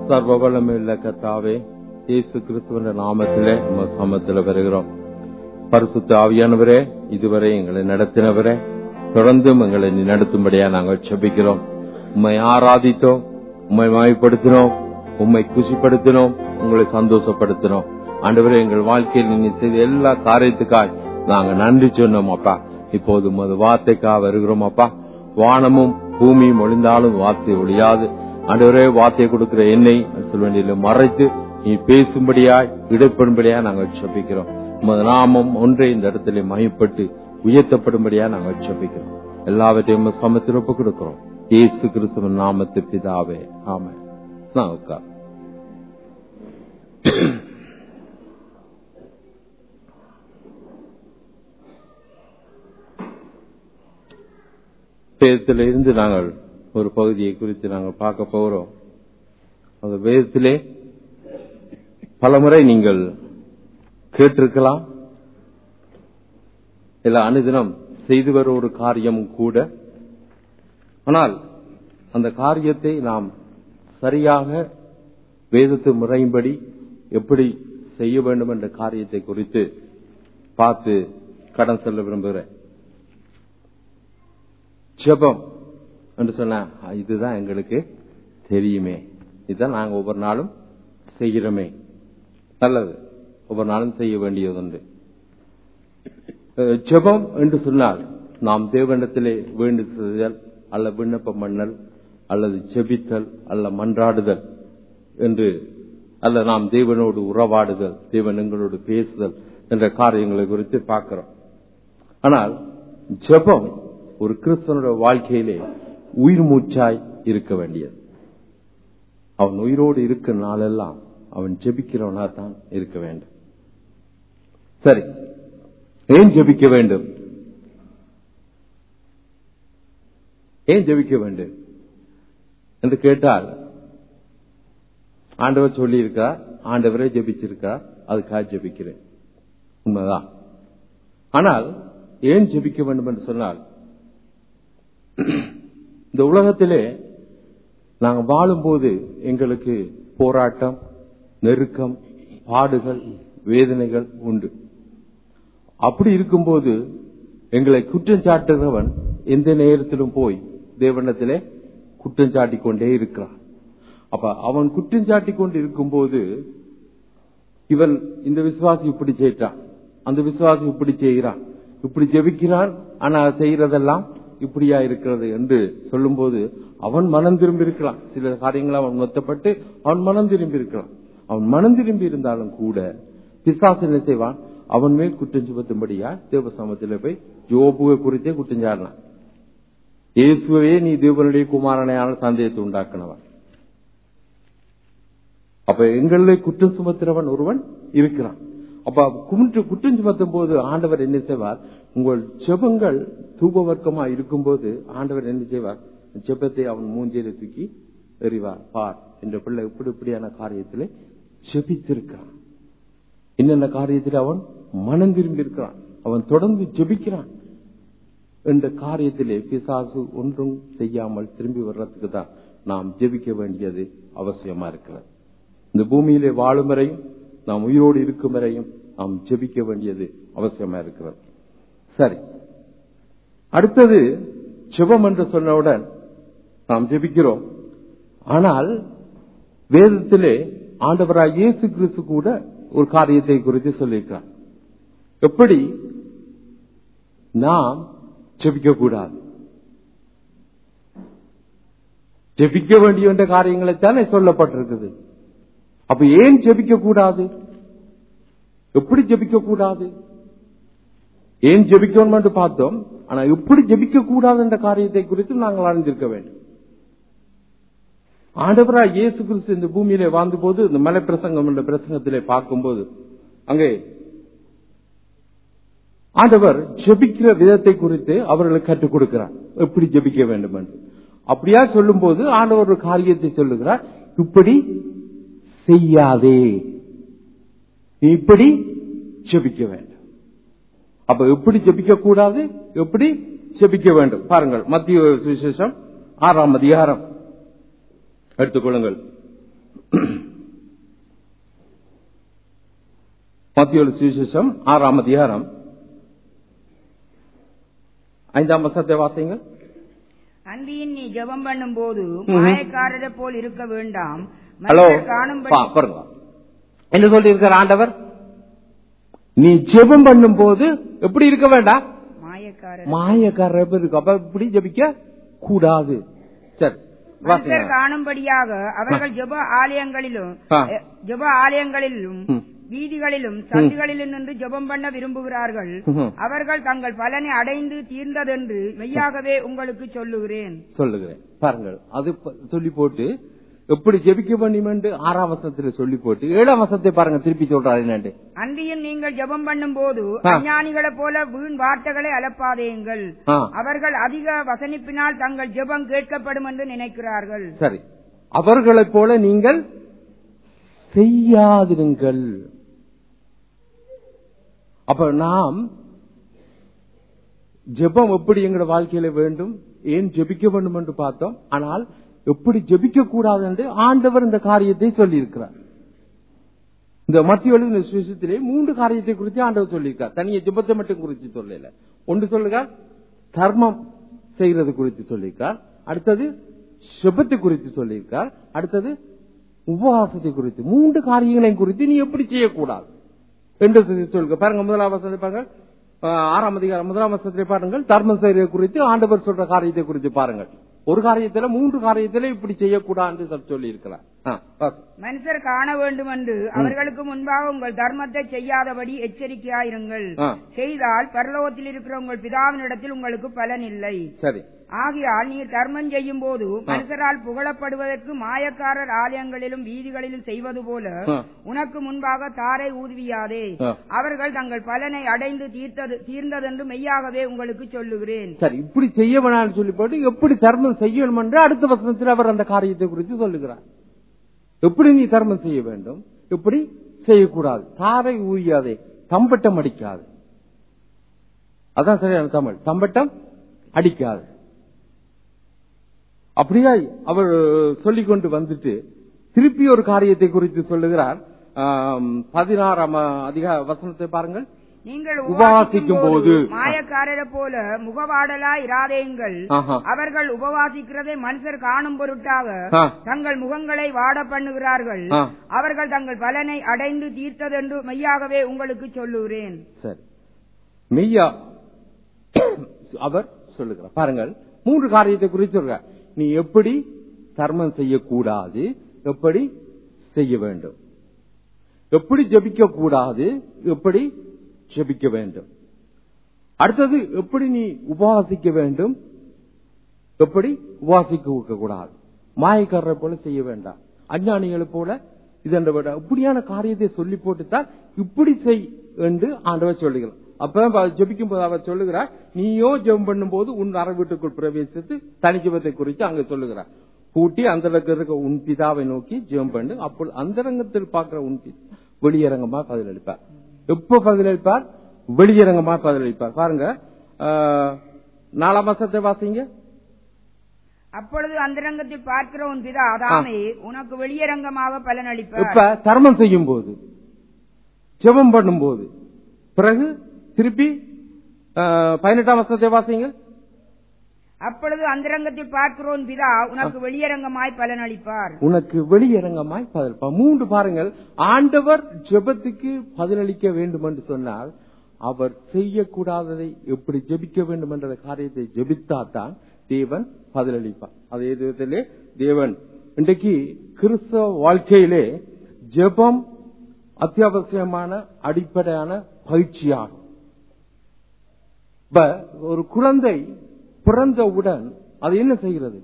சர்வ வல்லமையுள்ள கர்த்தாவே இயேசு கிறிஸ்துவின் நாமத்திலே நம்ம சமத்துல வருகிறோம் பரிசுத்த ஆவியானவரே இதுவரை எங்களை நடத்தினவரே தொடர்ந்தும் எங்களை நீ நடத்தும்படியா நாங்கள் செபிக்கிறோம் உம்மை ஆராதித்தோம் உம்மை மயப்படுத்தினோம் உம்மை குசிப்படுத்தினோம் உங்களை சந்தோஷப்படுத்தினோம் ஆண்டவரே எங்கள் வாழ்க்கையில் நீங்க செய்த எல்லா காரியத்துக்காய் நாங்க நன்றி சொன்னோம் அப்பா இப்போது உமது வார்த்தைக்காக வருகிறோம் அப்பா வானமும் பூமியும் ஒளிந்தாலும் வார்த்தை ஒழியாது ஆண்டவரே வார்த்தையை கொடுக்கிற எண்ணெய் சொல்வேண்டியில மறைத்து நீ பேசும்படியாய் இடைப்படும்படியா நாங்கள் செபிக்கிறோம் உமது நாமம் ஒன்றே இந்த இடத்துல மயப்பட்டு உயர்த்தப்படும்படியா நாங்கள் செபிக்கிறோம் எல்லாவற்றையும் உமது சமத்தில் ஒப்பு கொடுக்கிறோம் இயேசு கிறிஸ்துவின் நாமத்து பிதாவே ஆமே நான் உட்கார் வேதத்தில இருந்து நாங்கள் ஒரு பகுதியை குறித்து நாங்கள் பார்க்க போகிறோம் அந்த வேதத்திலே பலமுறை நீங்கள் கேட்டிருக்கலாம் இல்ல அனுதினம் செய்து வர ஒரு காரியம் கூட ஆனால் அந்த காரியத்தை நாம் சரியாக வேதத்து முறையின்படி எப்படி செய்ய வேண்டும் என்ற காரியத்தை குறித்து பார்த்து கடன் செல்ல விரும்புகிறேன் ஜெபம் என்று சொன்ன இதுதான் எங்களுக்கு தெரியுமே இதுதான் நாங்க ஒவ்வொரு நாளும் செய்கிறோமே நல்லது ஒவ்வொரு நாளும் செய்ய வேண்டியதுண்டு ஜெபம் என்று சொன்னால் நாம் தேவனிடத்திலே வேண்டுதல் அல்ல விண்ணப்பம் பண்ணல் அல்லது ஜெபித்தல் அல்ல மன்றாடுதல் என்று அல்ல நாம் தேவனோடு உறவாடுதல் தேவன் எங்களோடு பேசுதல் என்ற காரியங்களை குறித்து பார்க்கிறோம் ஆனால் ஜெபம் ஒரு கிறிஸ்தவனுடைய வாழ்க்கையிலே உயிர் மூச்சாய் இருக்க வேண்டியது அவன் உயிரோடு இருக்க நாளெல்லாம் அவன் ஜெபிக்கிறவனா தான் இருக்க வேண்டும் சரி ஏன் ஜெபிக்க வேண்டும் ஏன் ஜெபிக்க வேண்டும் என்று கேட்டால் ஆண்டவர் சொல்லி இருக்கா ஆண்டவரே ஜெபிச்சிருக்கா அதுக்காக ஜெபிக்கிறேன் உண்மைதான் ஆனால் ஏன் ஜெபிக்க வேண்டும் என்று சொன்னால் இந்த உலகத்திலே நாங்கள் வாழும்போது எங்களுக்கு போராட்டம் நெருக்கம் பாடுகள் வேதனைகள் உண்டு அப்படி இருக்கும்போது எங்களை குற்றம் சாட்டுகிறவன் எந்த நேரத்திலும் போய் தேவனத்திலே குற்றம் சாட்டிக் கொண்டே இருக்கிறான் அப்ப அவன் குற்றம் சாட்டிக் கொண்டு இருக்கும்போது இவன் இந்த விசுவாசி இப்படி செய்யறான் அந்த விசுவாசி இப்படி செய்கிறான் இப்படி ஜெபிக்கிறான் ஆனா செய்யறதெல்லாம் இப்படியா இருக்கிறது என்று சொல்லும்போது அவன் மனம் திரும்பி இருக்கலாம் சில காரியங்கள் அவன் மொத்தப்பட்டு அவன் மனம் திரும்பி இருக்கலாம் அவன் மனம் திரும்பி இருந்தாலும் கூட பிசாசு என்ன செய்வான் அவன் மேல் குற்றம் சுமத்தும்படியா தேவ சமத்தில் போய் ஜோபுவை குறித்தே குற்றம் சாடினான் இயேசுவே நீ தேவனுடைய குமாரனையான சந்தேகத்தை உண்டாக்குனவன் அப்ப எங்களிலே குற்றம் சுமத்துறவன் ஒருவன் இருக்கிறான் அப்ப குற்றம் சுமத்தும் போது ஆண்டவர் என்ன செய்வார் உங்கள் செபங்கள் தூப வர்க்கமா இருக்கும்போது ஆண்டவர் என்ன செய்வார் செபத்தை அவன் மூஞ்சியில தூக்கி எறிவார் பார் என்ற பிள்ளை இப்படி இப்படியான காரியத்திலே ஜெபித்திருக்கிறான் என்னென்ன காரியத்தில் அவன் மனம் திரும்பி இருக்கிறான் அவன் தொடர்ந்து ஜெபிக்கிறான் என்ற காரியத்திலே பிசாசு ஒன்றும் செய்யாமல் திரும்பி வர்றதுக்கு தான் நாம் ஜெபிக்க வேண்டியது அவசியமா இருக்கிறது இந்த பூமியிலே வாழும் வரையும் நாம் உயிரோடு இருக்கும் வரையும் நாம் ஜெபிக்க வேண்டியது அவசியமா இருக்கிறது சரி அடுத்தது ஜெபம் என்று சொன்னவுடன் நாம் ஜெபிக்கிறோம் ஆனால் வேதத்திலே ஆண்டவராய் இயேசு கிறிஸ்து கூட ஒரு காரியத்தை குறித்து சொல்லியிருக்கிறார் எப்படி நாம் ஜெபிக்க கூடாது ஜெபிக்க வேண்டிய காரியங்களைத்தானே சொல்லப்பட்டிருக்குது அப்ப ஏன் ஜெபிக்க கூடாது எப்படி ஜெபிக்க கூடாது ஏன் ஜெபிக்கணும் என்று பார்த்தோம் ஆனா எப்படி ஜெபிக்க கூடாது என்ற காரியத்தை குறித்து நாங்கள் அறிந்திருக்க வேண்டும் ஆண்டவரா இயேசு கிறிஸ்து இந்த பூமியிலே வாழ்ந்த போது இந்த மலை பிரசங்கம் என்ற பிரசங்கத்திலே பார்க்கும்போது அங்கே ஆண்டவர் ஜெபிக்கிற விதத்தை குறித்து அவர்களுக்கு கற்றுக் கொடுக்கிறார் எப்படி ஜெபிக்க வேண்டும் என்று அப்படியா சொல்லும் போது ஆண்டவர் ஒரு காரியத்தை சொல்லுகிறார் இப்படி செய்யாதே நீ இப்படி ஜெபிக்க வேண்டும் அப்ப எப்படி ஜெபிக்க கூடாது எப்படி ஜெபிக்க வேண்டும் பாருங்கள் மத்திய சுவிசேஷம் ஆறாம் அதிகாரம் எடுத்துக்கொள்ளுங்கள் மத்திய சுவிசேஷம் ஆறாம் அதிகாரம் ஐந்தாம் வசத்தை வாசிங்க அன்பியின் நீ ஜெபம் பண்ணும் போது ம்ஹும். மாயக்காரரை போல் இருக்க வேண்டாம் ஹலோ மனிதர் காணும்படி பா, பாருங்க என்ன சொல்லி இருக்கிற ஆண்டவர் நீ ஜெபம் பண்ணும் போது எப்படி இருக்க வேண்டாம் மாயக்காரர் மாயக்காரர் எப்படி இருக்கு அப்ப இப்படி ஜபிக்க கூடாது சரி மனிதர் வாசிங்க காணும்படியாக அவர்கள் ஜெப ஆலயங்களிலும் ஆ. எ, ஜெப ஆலயங்களிலும் ம். வீதிகளிலும் சந்துகளிலும் நின்று ஜெபம் பண்ண விரும்புகிறார்கள் ம்ஹும். அவர்கள் தங்கள் பலனை அடைந்து தீர்ந்ததென்று மெய்யாகவே உங்களுக்கு சொல்லுகிறேன் சொல்லுகிறேன் பாருங்கள் அது ப- சொல்லி போட்டு எப்படி ஜெபிக்க பண்ணிமென்று ஆறாம் வசனத்துல சொல்லி போட்டு ஏழாம் வசனத்தை பாருங்க திருப்பி சொல்றாரு என்னண்டு அன்றியும் நீங்கள் ஜெபம் பண்ணும் போது ஆ. அஞ்ஞானிகளைப் போல வீண் வார்த்தைகளை அலப்பாதேயுங்கள் ஆ, அவர்கள் அதிக வசனிப்பினால் தங்கள் ஜெபம் கேட்கப்படும் என்று நினைக்கிறார்கள் சரி அவர்களைப் போல நீங்கள் செய்யாதிருங்கள் அப்ப நாம் ஜெபம் எப்படி எங்களோட வாழ்க்கையில வேண்டும் ஏன் ஜெபிக்க வேண்டும் என்று பார்த்தோம் ஆனால் எப்படி ஜெபிக்க கூடாது என்று ஆண்டவர் இந்த காரியத்தை சொல்லி இருக்கிறார் இந்த மத்திய எழுதின சுவிசேஷத்திலே மூன்று காரியத்தை குறித்து ஆண்டவர் சொல்லியிருக்கார் தனிய ஜெபத்தை மட்டும் குறித்து சொல்லல ஒன்று சொல்லுகிறார் தர்மம் செய்கிறது குறித்து சொல்லியிருக்கார் அடுத்தது செபத்தை குறித்து சொல்லியிருக்கார் அடுத்தது உபவாசத்தை குறித்து மூன்று காரியங்களையும் குறித்து நீ எப்படி செய்யக்கூடாது என்று சொல்லுங்க பாருங்க முதலாம் வசனத்தை பாருங்க ஆஹ், ஆறாம் அதிகாரம் முதலாம் வசனத்தை பாருங்கள் தர்மம் செய்வது குறித்து ஆண்டவர் சொல்ற காரியத்தை குறித்து பாருங்கள் ஒரு காரியத்துல மூன்று காரியத்துல இப்படி செய்யக்கூடாது என்று சொல்லி இருக்கிறார் மனுஷர் காண வேண்டும் என்று அவர்களுக்கு முன்பாக உங்கள் தர்மத்தை செய்யாதபடி எச்சரிக்கையாயிருங்கள் ஆ. செய்தால் பரலோகத்தில் இருக்கிற உங்கள் பிதாவினிடத்தில் உங்களுக்கு பலன் இல்லை சரி ஆகையால் நீர் தர்மம் செய்யும் போது மனுஷரால் புகழப்படுவதற்கு மாயக்காரர் ஆலயங்களிலும் வீதிகளிலும் செய்வது போல ஆ. உனக்கு முன்பாக தாரை ஊதுவியாதே ஆ. அவர்கள் தங்கள் பலனை அடைந்து தீர்த்தது தீர்ந்ததென்று மெய்யாகவே உங்களுக்கு சொல்லுகிறேன் சரி இப்படி செய்ய வேணாம்னு சொல்லி போட்டு எப்படி தர்மம் செய்யணும் என்று அடுத்த வசனத்தில் அவர் அந்த காரியத்தை குறித்து சொல்லுகிறார் எப்படி நீ தர்மம் செய்ய வேண்டும் எப்படி செய்யக்கூடாது தாரை ஊயாதே தம்பட்டம் அடிக்காது அதான் சரியான தமிழ் தம்பட்டம் அடிக்காது அப்படியா அவர் சொல்லிக் கொண்டு வந்துட்டு திருப்பி ஒரு காரியத்தை குறித்து சொல்லுகிறார் ஆம், பதினாறாம் அதிக வசனத்தை பாருங்கள் நீங்கள் உபவாசிக்கும் உபவாசிக்கும் போது போது மாயக்காரரை போல முகவாடலா இராதேங்கள் ஆஹா. அவர்கள் உபவாசிக்கிறதை மனுஷர் காணும் பொருட்டாக ஆ. தங்கள் முகங்களை வாட பண்ணுகிறார்கள் ஆ. அவர்கள் தங்கள் பலனை அடைந்து தீர்த்ததென்று மெய்யாகவே உங்களுக்கு சொல்லுகிறேன் சரி மெய்யா அவர் சொல்லுகிறார் பாருங்கள் மூன்று காரியத்தை குறித்து சொல்றார் நீ எப்படி தர்மம் செய்யக்கூடாது எப்படி செய்ய வேண்டும் எப்படி ஜபிக்க கூடாது எப்படி ஜபிக்க வேண்டும் அடுத்தது எப்படி நீ உபவாசிக்க வேண்டும் எப்படி உபவாசிக்க கூடாது மாயக்காரரை போல செய்ய வேண்டாம் அஞ்ஞானிகளை போல இதென்ற விட இப்படியான காரியத்தை சொல்லி போட்டுத்தான் இப்படி செய் என்று ஆண்டவர் சொல்லுகிறார் அப்ப ஜபிக்கும் போது அவர் சொல்லுகிறார் நீயோ ஜெபம் பண்ணும் போது உன் அறை வீட்டுக்குள் பிரவேசித்து தனிஜபத்தை குறித்து அங்க சொல்லுகிறார் கூட்டி அந்த இருக்க உன் பிதாவை நோக்கி ஜெபம் பண்ணு அப்பொழுது அந்தரங்கத்தில் பார்க்கிற உன் பிதா வெளியரங்கமா பதிலளிப்பார் எப்ப பதிலளிப்பார் வெளியரங்கமா பதிலளிப்பார் பாருங்க ஆஹ், நாலாம் மாசத்தை வாசிங்க அப்பொழுது அந்தரங்கத்தில் பார்க்கிற உன் பிதா அதாமே உனக்கு வெளியரங்கமாக பலனளிப்பார் இப்ப தர்மம் செய்யும் போது ஜெபம் பண்ணும் போது பிறகு திருப்பி ஆஹ், பதினெட்டாம் வருஷத்தை வாசிங்க அப்பொழுது அந்தரங்கத்தில் பார்க்கிற உன் பிதா உனக்கு வெளியரங்கமாய் பலனளிப்பார் உனக்கு வெளியரங்கமாய் பதிலளிப்பார் மூன்று பாருங்கள் ஆண்டவர் ஜெபத்துக்கு பதிலளிக்க வேண்டும் என்று சொன்னால் அவர் செய்யக்கூடாததை எப்படி ஜெபிக்க வேண்டும் என்ற காரியத்தை ஜெபித்தாதான் தேவன் பதிலளிப்பார் அதே விதத்திலே தேவன் இன்றைக்கு கிறிஸ்தவ வாழ்க்கையிலே ஜெபம் அத்தியாவசியமான அடிப்படையான பயிற்சியாகும் இப்ப ஒரு குழந்தை பிறந்தவுடன் அது என்ன செய்கிறது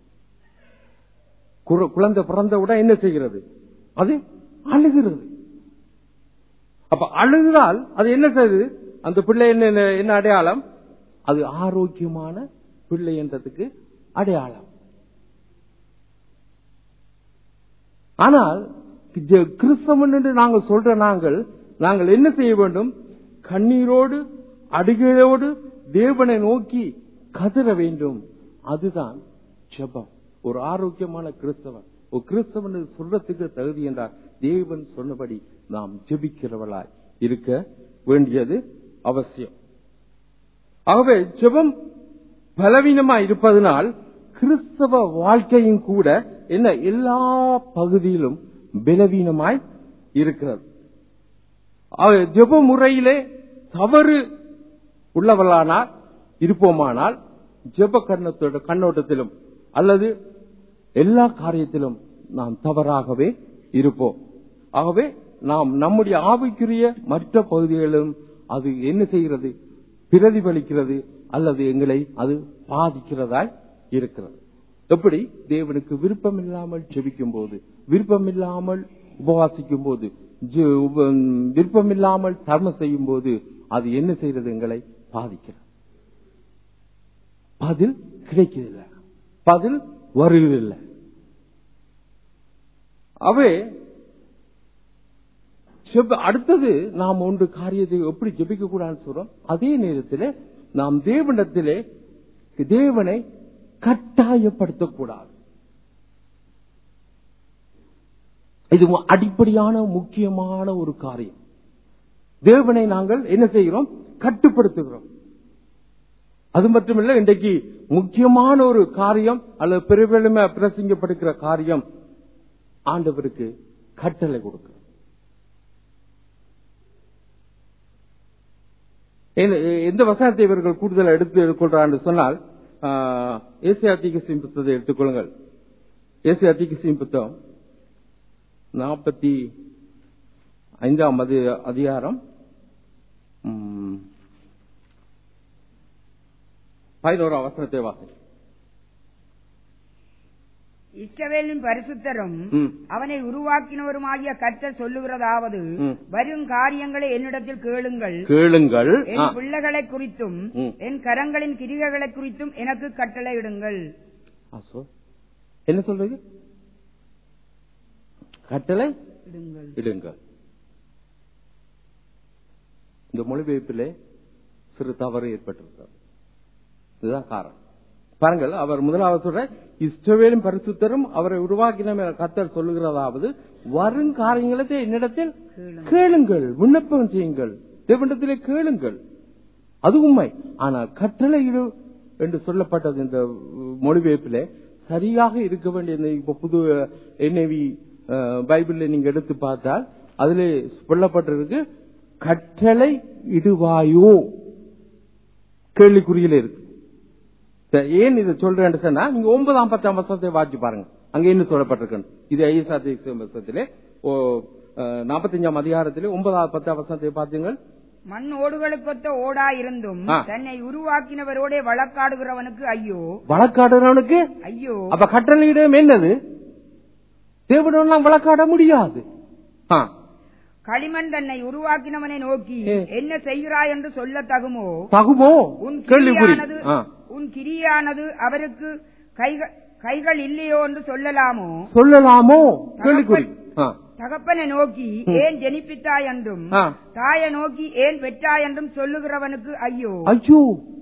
குர- குழந்தை பிறந்தவுடன் என்ன செய்கிறது அது அழுகிறது அப்ப அழுகிறால் அது என்ன செய்யுது அந்த பிள்ளை என்ன என்ன அடையாளம் அது ஆரோக்கியமான பிள்ளை என்றதுக்கு அடையாளம் ஆனால் ஜ- கிறிஸ்தவன் என்று நாங்கள் சொல்ற நாங்கள் நாங்கள் என்ன செய்ய வேண்டும் கண்ணீரோடு அடுகையோடு தேவனை நோக்கி கதற வேண்டும் அதுதான் ஜெபம் ஒரு ஆரோக்கியமான கிறிஸ்தவன் ஒரு கிறிஸ்தவன் சொல்றதுக்கு தகுதி என்றால் தேவன் சொன்னபடி நாம் ஜெபிக்கிறவளாய் இருக்க வேண்டியது அவசியம் ஆகவே ஜெபம் பலவீனமாய் இருப்பதனால் கிறிஸ்தவ வாழ்க்கையும் கூட என்ன எல்லா பகுதியிலும் பலவீனமாய் இருக்கிறது ஆக, ஜெப முறையிலே தவறு உள்ளவர்களானால் இருப்போமானால் ஜெப கண்ணத்தோட கண்ணோட்டத்திலும் அல்லது எல்லா காரியத்திலும் நாம் தவறாகவே இருப்போம் ஆகவே நாம் நம்முடைய ஆவிக்குரிய மற்ற பகுதிகளிலும் அது என்ன செய்கிறது பிரதிபலிக்கிறது அல்லது எங்களை அது பாதிக்கிறதாய் இருக்கிறது எப்படி தேவனுக்கு விருப்பமில்லாமல் ஜெபிக்கும் போது விருப்பமில்லாமல் உபவாசிக்கும் போது ஜெ- உப- விருப்பமில்லாமல் தர்மம் செய்யும் போது அது என்ன செய்யறது எங்களை பாதிக்கிறது பதில் கிடைக்கிறதில்லை பதில் வருவதில்லை அவே ஜெப- அடுத்தது நாம் ஒன்று காரியத்தை எப்படி ஜெபிக்க கூடாதுன்னு சொல்றோம் அதே நேரத்தில் நாம் தேவனிடத்திலே தேவனை கட்டாயப்படுத்தக்கூடாது இது மு- அடிப்படையான முக்கியமான ஒரு காரியம் தேவனை நாங்கள் என்ன செய்கிறோம் கட்டுப்படுத்துகிறோம் அது மட்டுமல்ல இன்றைக்கு முக்கியமான ஒரு காரியம் அல்லது பெருவெளிமை பிரசங்கப்படுகிற காரியம் ஆண்டவருக்கு கட்டளை கொடுக்கிறது எந்த- எந்த வசனத்தை இவர்கள் கூடுதல் எடுத்து எடுத்துக்கொள்றான்னு சொன்னால் ஏசியா தீகசின் புத்தகத்தை எடுத்துக்கொள்ளுங்கள் ஏசியா தீகசின் புத்தகம் நாற்பத்தி ஐந்தாம் அதி அதிகாரம் ம், பதினோராம் வசனத்தை வாசி இஸ்ரவேலின் பரிசுத்தரும் ம். அவனை உருவாக்கினவருமாகிய கர்த்தர் சொல்லுகிறதாவது ம். வரும் காரியங்களை என்னிடத்தில் கேளுங்கள் கேளுங்கள் என் ஆ, பிள்ளைகளை குறித்தும் ம். என் கரங்களின் கிரிகைகளை குறித்தும் எனக்கு கட்டளையிடுங்கள் ஆ, சொல். என்ன சொல்றது கட்டளை இடுங்கள் இடுங்கள் இந்த மொழிபெயர்ப்பிலே சிறு தவறு ஏற்பட்டிருக்கிறது இதுதான் காரணம் பாருங்கள் அவர் முதலாவது சொல்ற இஷ்டவேலும் பரிசுத்தரும் அவரை உருவாக்கின கத்தர் சொல்லுகிறதாவது வரும் காரியங்களை என்னிடத்தில் கேளுங்கள் விண்ணப்பம் செய்யுங்கள் தேவனிடத்திலே கேளுங்கள் அது உண்மை ஆனால் கட்டளையிடு என்று சொல்லப்பட்டது இந்த மொழிபெயர்ப்பிலே சரியாக இருக்க வேண்டிய இந்த இப்ப புது என்ஐவி பைபிள்ல நீங்க எடுத்து பார்த்தால் அதிலே சொல்லப்பட்டிருக்கு கட்டளை இடுவாயோ கேள்விக்குறியில இருக்கு சரி, ஏன் இதை சொல்றேன்னு சொன்னா நீங்க ஒன்பதாம் பத்தாம் வருஷத்தை வாட்சி பாருங்க அங்க என்ன சொல்லப்பட்டிருக்கு இது ஐஎஸ்ஆ வருஷத்திலே நாற்பத்தஞ்சாம் அதிகாரத்திலே ஒன்பதாம் பத்தாம் வருஷத்தை பார்த்தீங்க மண் ஓடுகளுக்கொத்த ஓடாயிருந்தும் ஆ. தன்னை உருவாக்கினவரோட வழக்காடுகிறவனுக்கு ஐயோ வழக்காடுறவனுக்கு ஐயோ அப்ப கட்டளையிடம் என்னது தேவனெல்லாம் வழக்காட முடியாது ஆ, களிமண் தன்னை உருவாக்கினவனை நோக்கி ஏ. என்ன செய்கிறாய் என்று சொல்ல தகுமோ தகுமோ உன் கேள்விக்குறி கிரியானது ஆ, உன் கிரியானது அவருக்கு கைக- கைகள் இல்லையோ என்று சொல்லலாமோ சொல்லலாமோ கேள்விக்குறி ஆ, தகப்பனை நோக்கி ம். ஏன் ஜெனிப்பித்தாய் என்றும் ஆ. தாயை நோக்கி ஏன் பெற்றாய் என்றும் சொல்லுகிறவனுக்கு ஐயோ ஐயோ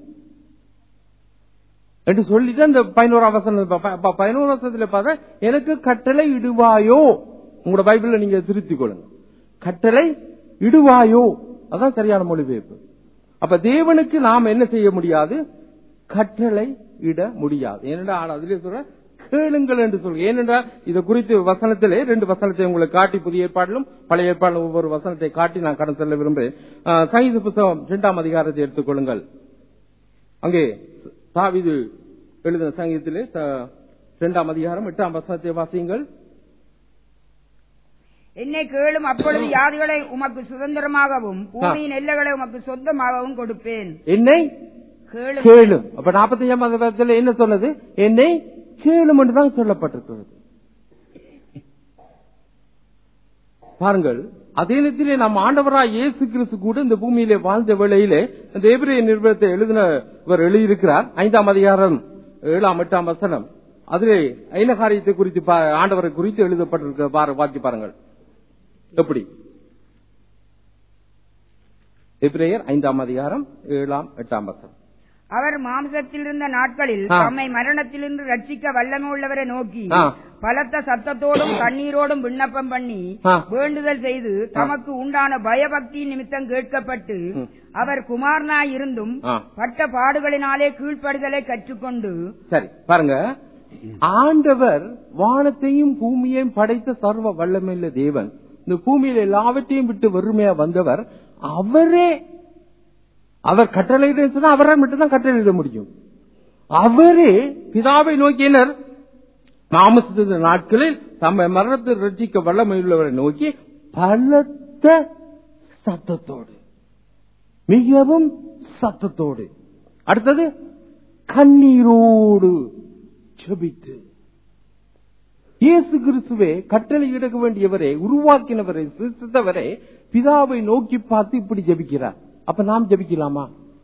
என்று சொல்லிட்டு அந்த பதினோரு அவசரம் பதினோரு அவசரத்துல பார்த்தா எனக்கு கட்டளை இடுவாயோ உங்களோட பைபிள்ல நீங்க திருத்திக் கொள்ளுங்க கட்டளை இடுவாயோ அதான் சரியான மொழிபெயர்ப்பு அப்ப தேவனுக்கு நாம் என்ன செய்ய முடியாது கட்டளை இட முடியாது ஏனென்றால் அதிலே சொல்ற கேளுங்கள் என்று சொல்ல ஏனென்றால் இதை குறித்து வசனத்திலே ரெண்டு வசனத்தை உங்களுக்கு காட்டி புதிய ஏற்பாட்டிலும் பழைய ஏற்பாடிலும் ஒவ்வொரு வசனத்தை காட்டி நான் கடன் செல்ல விரும்புகிறேன் ஆ, சங்கீத புத்தகம் இரண்டாம் அதிகாரத்தை எடுத்துக்கொள்ளுங்கள் அங்கே தாவிது எழுதின சங்கீதத்திலே த- இரண்டாம் அதிகாரம் எட்டாம் வசனத்தை வாசியுங்கள் என்னை கேளும் அப்பொழுது யாதிகளை உமக்கு சுதந்திரமாகவும் பூமியின் எல்லைகளை உமக்கு சொந்தமாகவும் கொடுப்பேன் என்னை கேளும் கேளும் அப்ப நாற்பத்தஞ்சாம் அதிகாரத்தில் என்ன சொன்னது என்னை கேளும் என்றுதான் சொல்லப்பட்டிருக்கிறது பாருங்கள் அதே நேரத்திலே நம் ஆண்டவராய் இயேசு கிறிஸ்து கூட இந்த பூமியிலே வாழ்ந்த வேளையிலே இந்த எபிரேய நிறுவனத்தை எழுதினவர் எழுதியிருக்கிறார் ஐந்தாம் அதிகாரம் ஏழாம் எட்டாம் வசனம் அதிலே ஐன காரியத்தை குறித்து பா- ஆண்டவரை குறித்து எழுதப்பட்டிருக்க பாரு- வாக்கி பாருங்கள் எப்படி எபிரேயர் ஐந்தாம் அதிகாரம் ஏழாம் எட்டாம் வசனம் அவர் மாம்சத்தில் இருந்த நாட்களில் ஆ. தம்மை மரணத்திலிருந்து ரட்சிக்க வல்லமை உள்ளவரை நோக்கி ஆ. பலத்த சத்தத்தோடும் கண்ணீரோடும் விண்ணப்பம் பண்ணி ஆ. வேண்டுதல் செய்து தமக்கு உண்டான பயபக்தி நிமித்தம் கேட்கப்பட்டு ம். அவர் குமாரனாய் இருந்தும் ஆ. பட்ட பாடுகளினாலே கீழ்ப்படுதலை கற்றுக்கொண்டு சரி பாருங்க ஆண்டவர் வானத்தையும் பூமியையும் படைத்த சர்வ வல்லமையுள்ள தேவன் இந்த பூமியில எல்லாவற்றையும் விட்டு வறுமையா வந்தவர் அவரே அவர் கட்டளையிட சொன்னா அவரால் மட்டும்தான் கட்டளையிட முடியும் அவரே பிதாவை நோக்கினர் தாமசித்த நாட்களில் தம்மை மரணத்தை ரட்சிக்க வல்லமையுள்ளவரை நோக்கி பலத்த சத்தத்தோடு மிகவும் சத்தத்தோடு அடுத்தது கண்ணீரோடு ஜெபித்து இயேசு கிறிஸ்துவே கட்டளை இடக்க வேண்டியவரே உருவாக்கினவரை சிருஷ்டித்தவரே பிதாவை நோக்கி பார்த்து இப்படி ஜெபிக்கிறார் அப்ப நாம் ஜெபிக்கலாமா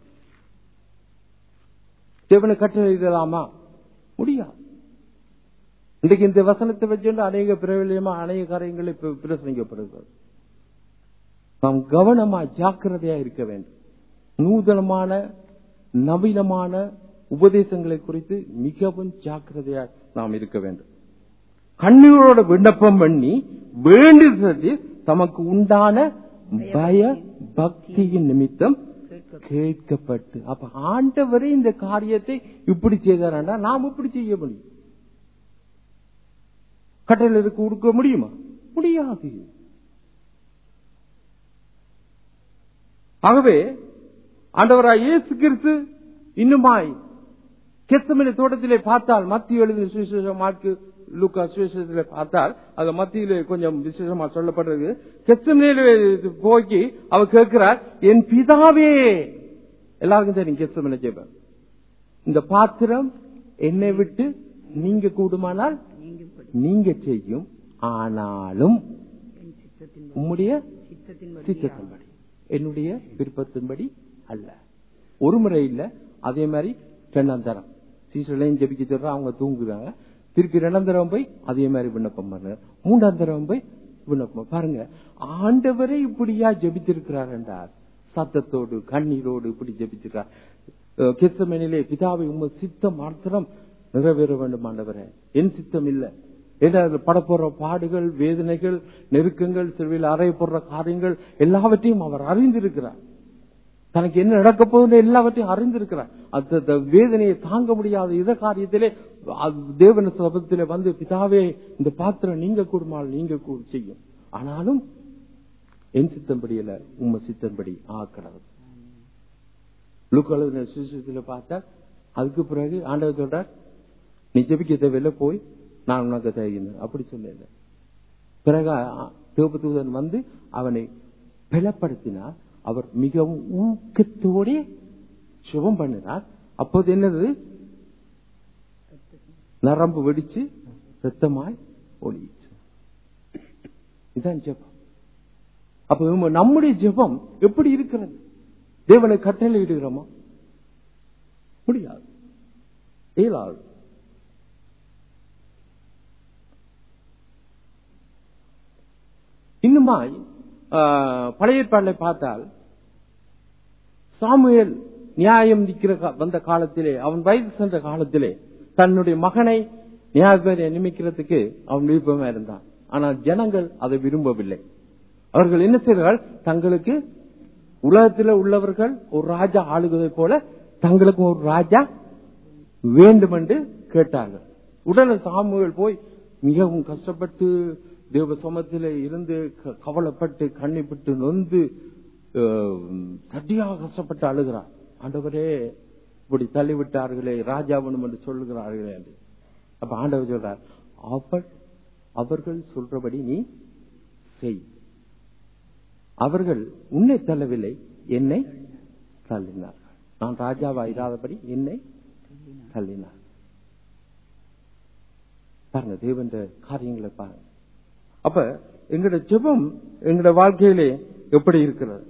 தேவனை கட்டளை இடலாமா முடியாது இன்றைக்கு இந்த வசனத்தை வச்சுட்டு அநேக பிரபலியமா அநேக காரியங்கள் இப்ப பிரசனிக்கப்படுகிறது நாம் கவனமா ஜாக்கிரதையா இருக்க வேண்டும் நூதனமான நவீனமான உபதேசங்களை குறித்து மிகவும் ஜாக்கிரதையா நாம் இருக்க வேண்டும் கண்ணீரோட விண்ணப்பம் பண்ணி வேண்டுதல் தமக்கு உண்டான பய பக்தியின் நிமித்தம் கேட்கப்பட்டு அப்ப ஆண்டவரே இந்த காரியத்தை இப்படி செய்தாரா நாம் இப்படி செய்ய முடியும் கட்டளைக்கு கொடுக்க முடியுமா முடியாது ஆகவே ஆண்டவராய் இயேசு கிறிஸ்து இன்னுமாய் கெத்தமனை தோட்டத்திலே பார்த்தால் மத்திய எழுதின சுவிசேஷம் மார்க்கு லூக்கா சுவிசேஷத்திலே பார்த்தால் அது மத்தியிலே கொஞ்சம் விசேஷமா சொல்லப்படுறது கெத்தமனையில போக்கி அவர் கேட்கிறார் என் பிதாவே எல்லாருக்கும் தெரியும் கெத்தமனை ஜெபம் இந்த பாத்திரம் என்னை விட்டு நீங்க கூடுமானால் நீங்க செய்யும் ஆனாலும் உம்முடைய சித்தத்தின்படி என்னுடைய விருப்பத்தின்படி அல்ல ஒரு முறை இல்ல அதே மாதிரி ரெண்டாம் தரம் சீசர்களையும் ஜெபிக்க சொல்ற அவங்க தூங்குறாங்க திருப்பி ரெண்டாம் தரம் போய் அதே மாதிரி விண்ணப்பம் பண்ண மூன்றாம் தரம் போய் விண்ணப்பம் பாருங்க ஆண்டவரே இப்படியா ஜெபித்திருக்கிறார் என்றார் சத்தத்தோடு கண்ணீரோடு இப்படி ஜெபிச்சிருக்கார் கெசமனிலே பிதாவை உங்க சித்தம் மாத்திரம் நிறைவேற வேண்டும் ஆண்டவரே என் சித்தம் இல்ல ஏதாவது படப்போற பாடுகள் வேதனைகள் நெருக்கங்கள் சிறுவையில் அறையப்படுற காரியங்கள் எல்லாவற்றையும் அவர் அறிந்திருக்கிறார் தனக்கு என்ன நடக்க போகுது எல்லாவற்றையும் அறிந்திருக்கிறார் அந்த அந்த வேதனையை தாங்க முடியாத இத காரியத்திலே அது தேவன சபத்திலே வந்து பிதாவே இந்த பாத்திரம் நீங்க கூடுமால் நீங்க கூ- செய்யும் ஆனாலும் என் சித்தம்படி இல்ல உம்ம சித்தம்படி ஆக்கிறது லுக்களவு சுவிசேஷத்துல பார்த்தா அதுக்கு பிறகு ஆண்டவர் சொல்றார் நீ ஜெபிக்க தேவையில்ல போய் நான் உனக்கு தருகிறேன் அப்படி சொல்லல பிறகு தேவதூதன் வந்து அவனை பலப்படுத்தினார் அவர் மிகவும் ஊக்கத்தோட சுபம் பண்ணினார் அப்போது என்னது நரம்பு வெடிச்சு ரத்தமாய் ஒளிச்சு இதான் ஜெபம் அப்ப நம்ம- நம்முடைய ஜெபம் எப்படி இருக்கிறது தேவனை கட்டளை இடுகிறோமா முடியாது இயலாது இன்னுமாய் ஆ, பழைய ஏற்பாட்டை பார்த்தால் சாமுவேல் நியாயம் நிற்கிற கா- வந்த காலத்திலே அவன் வயது சென்ற காலத்திலே தன்னுடைய மகனை நியாயபேரை நியமிக்கிறதுக்கு அவன் விருப்பமா இருந்தான் ஆனால் ஜனங்கள் அதை விரும்பவில்லை அவர்கள் என்ன செய்தார்கள் தங்களுக்கு உலகத்தில் உள்ளவர்கள் ஒரு ராஜா ஆளுவதை போல தங்களுக்கும் ஒரு ராஜா வேண்டும் என்று கேட்டார்கள் உடனே சாமுவேல் போய் மிகவும் கஷ்டப்பட்டு தேவ சமத்தில இருந்து க- கவலைப்பட்டு கண்ணிப்பட்டு நொந்து அஹ், சட்டியாக கஷ்டப்பட்டு அழுகிறார் ஆண்டவரே இப்படி தள்ளிவிட்டார்களே ராஜாவனும் என்று சொல்லுகிறார்களே என்று அப்ப ஆண்டவர் சொல்றார் அவர் அவர்கள் சொல்றபடி நீ செய் அவர்கள் உன்னை தள்ளவில்லை என்னை தள்ளினார்கள் நான் ராஜாவா இராதபடி என்னை தள்ளினார் பாருங்க தேவன் காரியங்களை பாருங்க அப்ப எங்கட ஜெபம் எங்கட வாழ்க்கையிலே எப்படி இருக்கிறது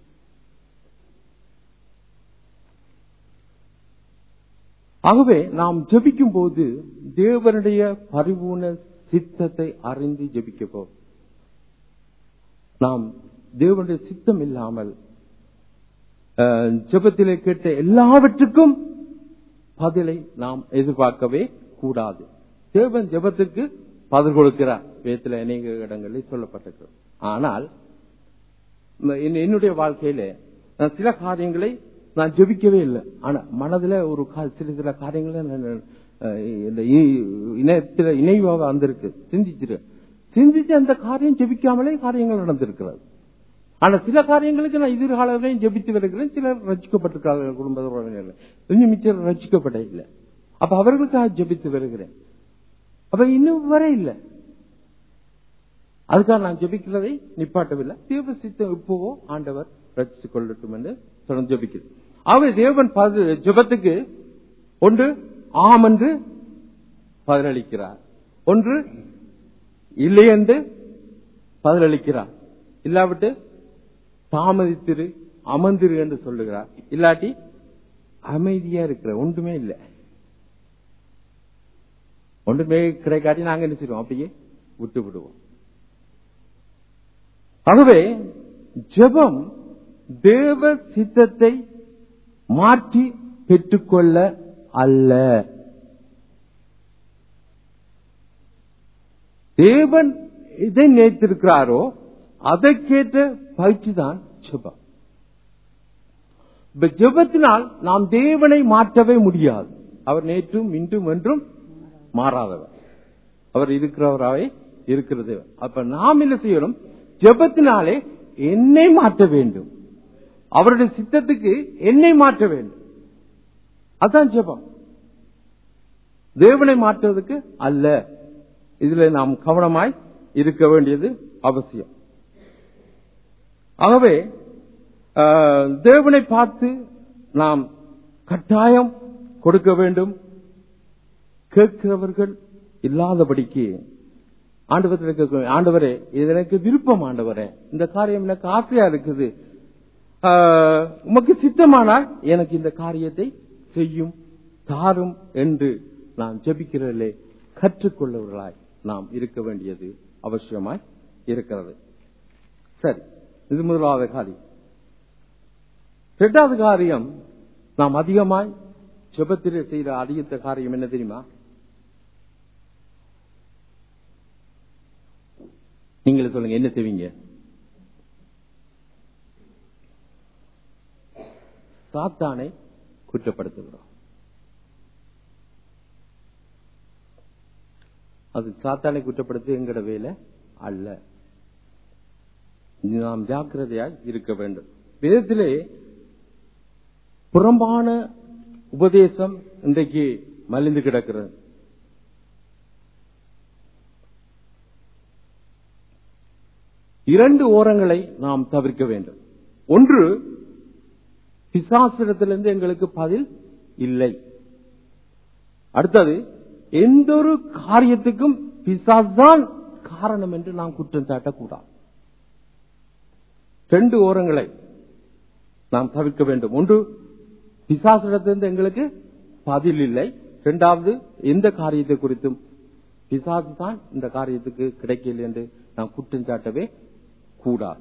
ஆகவே நாம் ஜெபிக்கும் போது தேவனுடைய பரிபூர்ண சித்தத்தை அறிந்து ஜெபிக்க போம் நாம் தேவனுடைய சித்தம் இல்லாமல் அஹ், ஜெபத்திலே கேட்ட எல்லாவற்றுக்கும் பதிலை நாம் எதிர்பார்க்கவே கூடாது தேவன் ஜெபத்திற்கு பதில் கொடுக்கிறார் வேதத்தில் அநேக இடங்களில் சொல்லப்பட்டிருக்கிறது ஆனால் என்- என்னுடைய வாழ்க்கையில நான் சில காரியங்களை நான் ஜெபிக்கவே இல்லை ஆனா மனதுல ஒரு கா- சில சில காரியங்களை நான், அஹ், இந்த இ- இணையத்துல இணைவாக வந்திருக்கு சிந்திச்சிரு சிந்திச்சு அந்த காரியம் ஜெபிக்காமலே காரியங்கள் நடந்திருக்கிறது ஆனா சில காரியங்களுக்கு நான் எதிர்காலங்களையும் ஜெபித்து வருகிறேன் சிலர் ரசிக்கப்பட்டிருக்கிறார்கள் குடும்ப உறவினர்கள் இன்னும் மிச்சர் ரசிக்கப்பட இல்லை அப்ப அவர்களுக்காக ஜெபித்து வருகிறேன் அப்ப இன்னும் வர இல்லை அதுக்காக நான் ஜெபிக்கிறதை நிப்பாட்டவில்லை தேவ சித்தம் இப்போவோ ஆண்டவர் ரசித்துக் கொள்ளட்டும் என்று தொடர்ந்து ஜெபிக்கிறேன் ஆகவே தேவன் பது- ஜெபத்துக்கு ஒன்று ஆம் என்று பதிலளிக்கிறார் ஒன்று இல்லை என்று பதிலளிக்கிறார் இல்லாவிட்டு தாமதித்திரு அமர்ந்திரு என்று சொல்லுகிறார் இல்லாட்டி அமைதியா இருக்கிற ஒன்றுமே இல்லை ஒன்றுமே கிடைக்காட்டி நாங்க என்ன செய்வோம் அப்படியே விட்டு விடுவோம் ஆகவே ஜெபம் தேவ சித்தத்தை மாற்றி பெற்றுக்கொள்ள அல்ல தேவன் எதை நினைத்திருக்கிறாரோ அதற்கேற்ற பயிற்சி தான் ஜெபம் இப்ப ஜெபத்தினால் நாம் தேவனை மாற்றவே முடியாது அவர் நேற்றும் இன்றும் என்றும் மாறாதவர் அவர் இருக்கிறவராவே இருக்கிறது அப்ப நாம் என்ன செய்யணும் ஜெபத்தினாலே என்னை மாற்ற வேண்டும் அவருடைய சித்தத்துக்கு என்னை மாற்ற வேண்டும் அதான் ஜெபம் தேவனை மாற்றுவதற்கு அல்ல இதுல நாம் கவனமாய் இருக்க வேண்டியது அவசியம் ஆகவே ஆஹ், தேவனை பார்த்து நாம் கட்டாயம் கொடுக்க வேண்டும் கேட்கிறவர்கள் இல்லாதபடிக்கு ஆண்டவத்தில் கேட்க ஆண்டவரே இது எனக்கு விருப்பம் ஆண்டவரே இந்த காரியம் எனக்கு ஆசையா இருக்குது ஆஹ், உமக்கு சித்தமானால் எனக்கு இந்த காரியத்தை செய்யும் தாரும் என்று நாம் ஜெபிக்கிறதிலே கற்றுக்கொள்ளவர்களாய் நாம் இருக்க வேண்டியது அவசியமாய் இருக்கிறது சரி இது முதலாவது காரியம் இரண்டாவது காரியம் நாம் அதிகமாய் ஜெபத்திலே செய்த அதிகத்த காரியம் என்ன தெரியுமா நீங்களே சொல்லுங்க என்ன செய்வீங்க சாத்தானை குற்றப்படுத்துகிறோம் அது சாத்தானை குற்றப்படுத்த எங்கட வேலை அல்ல இது நாம் ஜாக்கிரதையாய் இருக்க வேண்டும் வேதத்திலே புறம்பான உபதேசம் இன்றைக்கு மலிந்து கிடக்கிறது இரண்டு ஓரங்களை நாம் தவிர்க்க வேண்டும் ஒன்று பிசாசிடத்திலிருந்து எங்களுக்கு பதில் இல்லை அடுத்தது எந்த ஒரு காரியத்துக்கும் பிசாஸ்தான் காரணம் என்று நாம் குற்றம் சாட்டக்கூடாது ரெண்டு ஓரங்களை நாம் தவிர்க்க வேண்டும் ஒன்று பிசாசிடத்திலிருந்து எங்களுக்கு பதில் இல்லை இரண்டாவது எந்த காரியத்தை குறித்தும் பிசாசு தான் இந்த காரியத்துக்கு கிடைக்கல என்று நாம் குற்றம் சாட்டவே கூடாது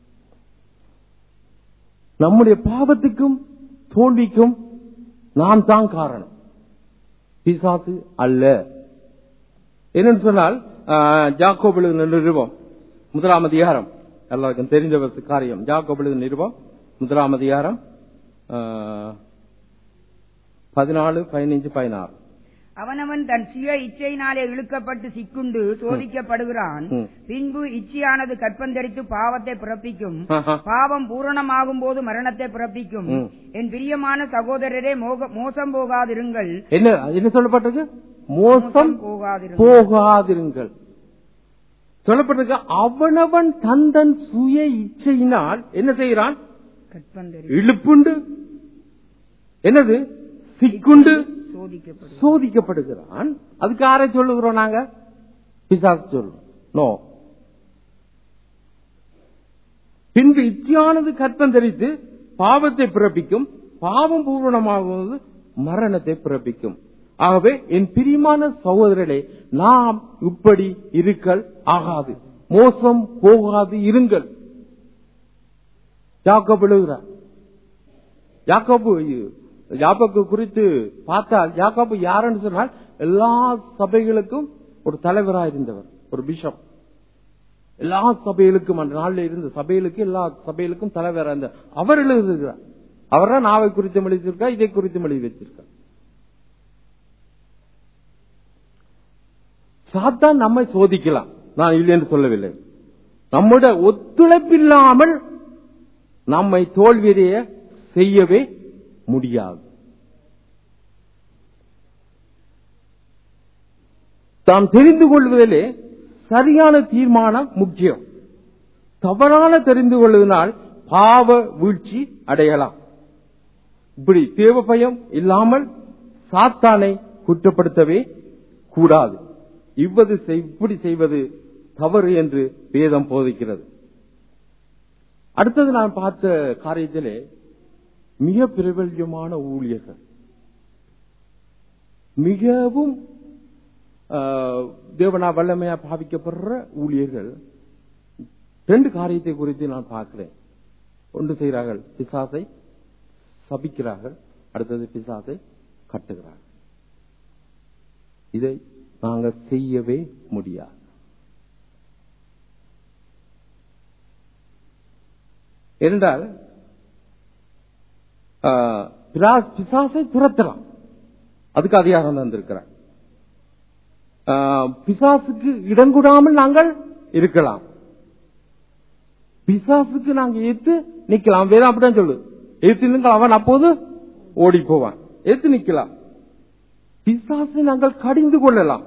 நம்முடைய பாவத்துக்கும் தோல்விக்கும் நாம் தான் காரணம் பிசாசு அல்ல என்னன்னு சொன்னால் ஜாக்கோபில் நிறுவம் முதலாம் அதிகாரம் எல்லாருக்கும் தெரிஞ்ச ஒரு காரியம் ஜாக்கோபில் நிறுவம் முதலாம் அதிகாரம் பதினாலு பதினைஞ்சு பதினாறு அவனவன் தன் சுய இச்சையினாலே இழுக்கப்பட்டு சிக்குண்டு சோதிக்கப்படுகிறான் ம். பின்பு இச்சையானது கற்பந்தரித்து பாவத்தை பிறப்பிக்கும் ஆஹா. பாவம் பூரணமாகும் போது மரணத்தை பிறப்பிக்கும் ம். என் பிரியமான சகோதரரே மோக- மோசம் போகாதிருங்கள் என்ன என்ன சொல்லப்பட்டிருக்கு மோசம் போகாதிருங்கள் போகாதிருங்கள் சொல்லப்பட்டிருக்கு அவனவன் தந்தன் சுய இச்சையினால் என்ன செய்கிறான் கற்பந்தரி இழுப்புண்டு என்னது சிக்குண்டு சோதிக்கப்படும் சோதிக்கப்படுகிறான் அதுக்கு யாரை சொல்லுகிறோம் நாங்க பிசாசு சொல்றோம் நோ பின்பு இச்சையானது கற்பம் தரித்து பாவத்தை பிறப்பிக்கும் பாவம் பூரணமாகுவது மரணத்தை பிறப்பிக்கும் ஆகவே என் பிரியமான சகோதரர்களே நாம் இப்படி இருக்கல் ஆகாது மோசம் போகாது இருங்கள் ஜாக்கப்படுகிறார் யாக்கோபு யாக்கோபு குறித்து பார்த்தால் யாக்கோபு யாருன்னு சொன்னால் எல்லா சபைகளுக்கும் ஒரு தலைவராக இருந்தவர் ஒரு பிஷப் எல்லா சபைகளுக்கும் அந்த நாளில் இருந்த சபைகளுக்கு எல்லா சபைகளுக்கும் தலைவராக இருந்த அவர் எழுதுகிறார் அவர் தான் நாவை குறித்து எழுதியிருக்கா இதை குறித்து எழுதி வச்சிருக்கார் சாத்தான் நம்மை சோதிக்கலாம் நான் இல்லை என்று சொல்லவில்லை நம்முடைய ஒத்துழைப்பில்லாமல் நம்மை தோல்வியடைய செய்யவே முடியாது தாம் தெரிந்து கொள்வதிலே சரியான தீர்மானம் முக்கியம் தவறான தெரிந்து கொள்வதனால் பாவ வீழ்ச்சி அடையலாம் இப்படி தேவ பயம் இல்லாமல் சாத்தானை குற்றப்படுத்தவே கூடாது இவ்வது செய்- இப்படி செய்வது தவறு என்று வேதம் போதிக்கிறது அடுத்தது நான் பார்த்த காரியத்திலே மிக பிரபல்யமான ஊழியர்கள் மிகவும் ஆஹ், தேவனா வல்லமையா பாவிக்கப்படுற ஊழியர்கள் ரெண்டு காரியத்தை குறித்து நான் பார்க்கிறேன் ஒன்று செய்கிறார்கள் பிசாசை சபிக்கிறார்கள் அடுத்தது பிசாசை கட்டுகிறார்கள் இதை நாங்கள் செய்யவே முடியாது என்றால் ஆஹ், பிசா- பிசாசை துரத்தலாம் அதுக்கு அதிகாரம் தந்திருக்கிறார் ஆஹ், பிசாசுக்கு இடம் கொடாமல் நாங்கள் இருக்கலாம் பிசாசுக்கு நாங்க ஏத்து நிக்கலாம் வேற அப்படிதான் சொல்லு ஏத்து நிற்க அவன் அப்போது ஓடி போவான் ஏத்து நிக்கலாம் பிசாசை நாங்கள் கடிந்து கொள்ளலாம்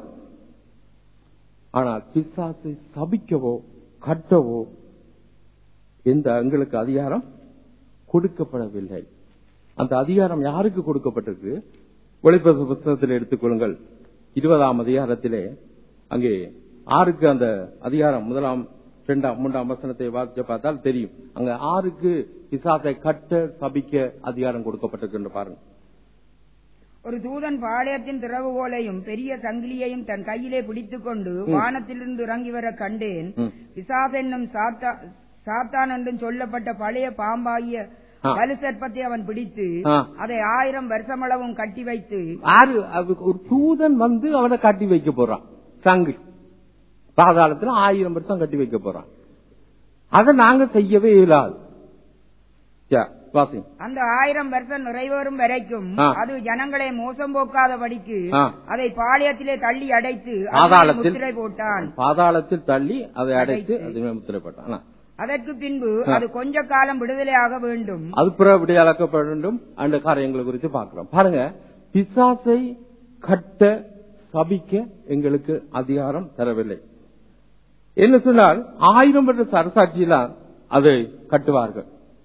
ஆனால் பிசாசை சபிக்கவோ கட்டவோ எந்த எங்களுக்கு அதிகாரம் கொடுக்கப்படவில்லை அந்த அதிகாரம் யாருக்கு கொடுக்கப்பட்டிருக்கு வெளிப்பசு புஸ்தகத்தில் எடுத்துக்கொள்ளுங்கள் இருபதாம் அதிகாரத்திலே அங்கே ஆறுக்கு அந்த அதிகாரம் முதலாம் இரண்டாம் மூன்றாம் வசனத்தை வாசிக்க பார்த்தால் தெரியும் அங்க ஆறுக்கு பிசாசை கட்ட சபிக்க அதிகாரம் கொடுக்கப்பட்டிருக்கு என்று பாருங்க ஒரு தூதன் பாளையத்தின் திறவுகோலையும் பெரிய சங்கிலியையும் தன் கையிலே பிடித்துக் கொண்டு வானத்திலிருந்து இறங்கி வர கண்டேன் ம். பிசாஸ் என்னும் சாத்தா சாத்தான் என்றும் சொல்லப்பட்ட பழைய பாம்பாகிய ஆ. வலு சர்ப்பத்தை அவன் பிடித்து ஆ. அதை ஆயிரம் வருஷமளவும் கட்டி வைத்து ஆறு அவ- ஒரு தூதன் வந்து அவனை கட்டி வைக்க போறான் சங்கு பாதாளத்துல ஆயிரம் வருஷம் கட்டி வைக்க போறான் அதை நாங்க செய்யவே இயலாது யா, வாசிங்க. அந்த ஆயிரம் வருஷம் நிறைவேறும் வரைக்கும் ஆ. அது ஜனங்களை மோசம் போக்காதபடிக்கு ஆ. அதை பாளையத்திலே தள்ளி அடைத்து அதன் பாதாளத்தில் முத்திரை போட்டான் பாதாளத்தில் தள்ளி அதை அடைத்து அடைத்து. அதுமே முத்திரைப்பட்டான் ஆ. அதற்கு பின்பு ஆ. அது கொஞ்ச காலம் விடுதலையாக வேண்டும் அது பிற விடையாளக்க வேண்டும் அந்த காரியங்களை குறித்து பார்க்கிறோம் பாருங்க பிசாசை கட்ட சபிக்க எங்களுக்கு அதிகாரம் தரவில்லை என்ன சொன்னால் ஆயிரம் வருட சரசாட்சியில அதை கட்டுவார்கள்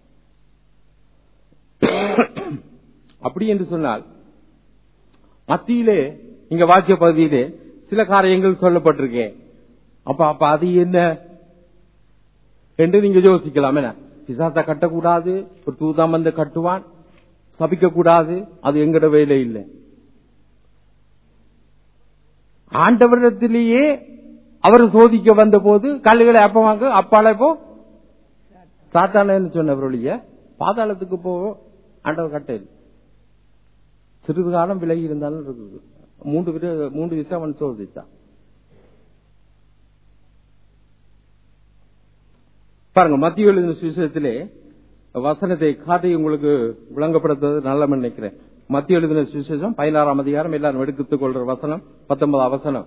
அப்படி என்று சொன்னால் மத்தியிலே இங்க வாக்கிய பகுதியிலே சில காரியங்கள் சொல்லப்பட்டிருக்கேன் அப்ப அப்ப அது என்ன என்று நீங்க யோசிக்கலாம் என்ன பிசாசை கட்டக்கூடாது ஒரு தூதாம் வந்து கட்டுவான் சபிக்க கூடாது அது எங்கட வேலை இல்லை ஆண்டவரிடத்திலேயே அவர் சோதிக்க வந்த போது கல்லுகளை அப்பவாங்க அப்பால போ சாத்தானு சொன்னவருடைய பாதாளத்துக்கு போ ஆண்டவர் கட்டையில் சிறிது காலம் விலகி இருந்தாலும் இருக்குது மூன்று விர- மூன்று விஷயம் அவன் சோதித்தான் பாருங்க மத்திய எழுதின சுவிசேஷத்திலே வசனத்தை காட்டி உங்களுக்கு விளங்கப்படுத்துவது நல்ல நினைக்கிறேன் மத்திய எழுதின சுவிசேஷம் பதினாறாம் அதிகாரம் எல்லாரும் எடுத்துக் கொள்ற வசனம் பத்தொன்பதாம் வசனம்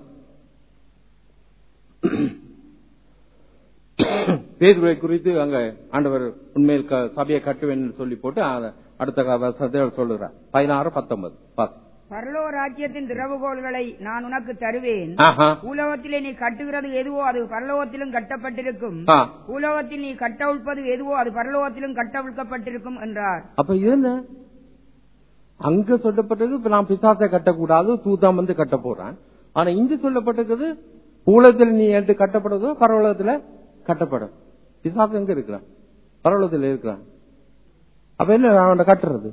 பேதுவை குறித்து அங்க ஆண்டவர் உண்மையில் க- சபையை கட்டுவேன் சொல்லி போட்டு அத- அடுத்த க- வசனத்தை அவர் சொல்லுகிறார் பதினாறு பத்தொன்பது பாஸ். பரலோ ராஜ்யத்தின் திறவுகோள்களை நான் உனக்கு தருவேன் ஆஹா. பூலோகத்திலே நீ கட்டுகிறது எதுவோ அது பரலோகத்திலும் கட்டப்பட்டிருக்கும் ஆ. பூலோகத்தில் நீ கட்டவிழ்ப்பது எதுவோ அது பரலோகத்திலும் கட்டவிழ்க்கப்பட்டிருக்கும் என்றார் அப்ப இது என்ன அங்க சொல்லப்பட்டது இப்ப நான் பிசாசை கட்டக்கூடாது தூதாம் வந்து கட்ட போறான் ஆனா இங்க சொல்லப்பட்டிருக்கிறது பூலத்தில் நீ எடுத்து கட்டப்படுறதோ பரவலத்துல கட்டப்படும் பிசாசு எங்க இருக்கிறான் பரவலத்தில் இருக்கிறான் அப்ப என்ன அவனை கட்டுறது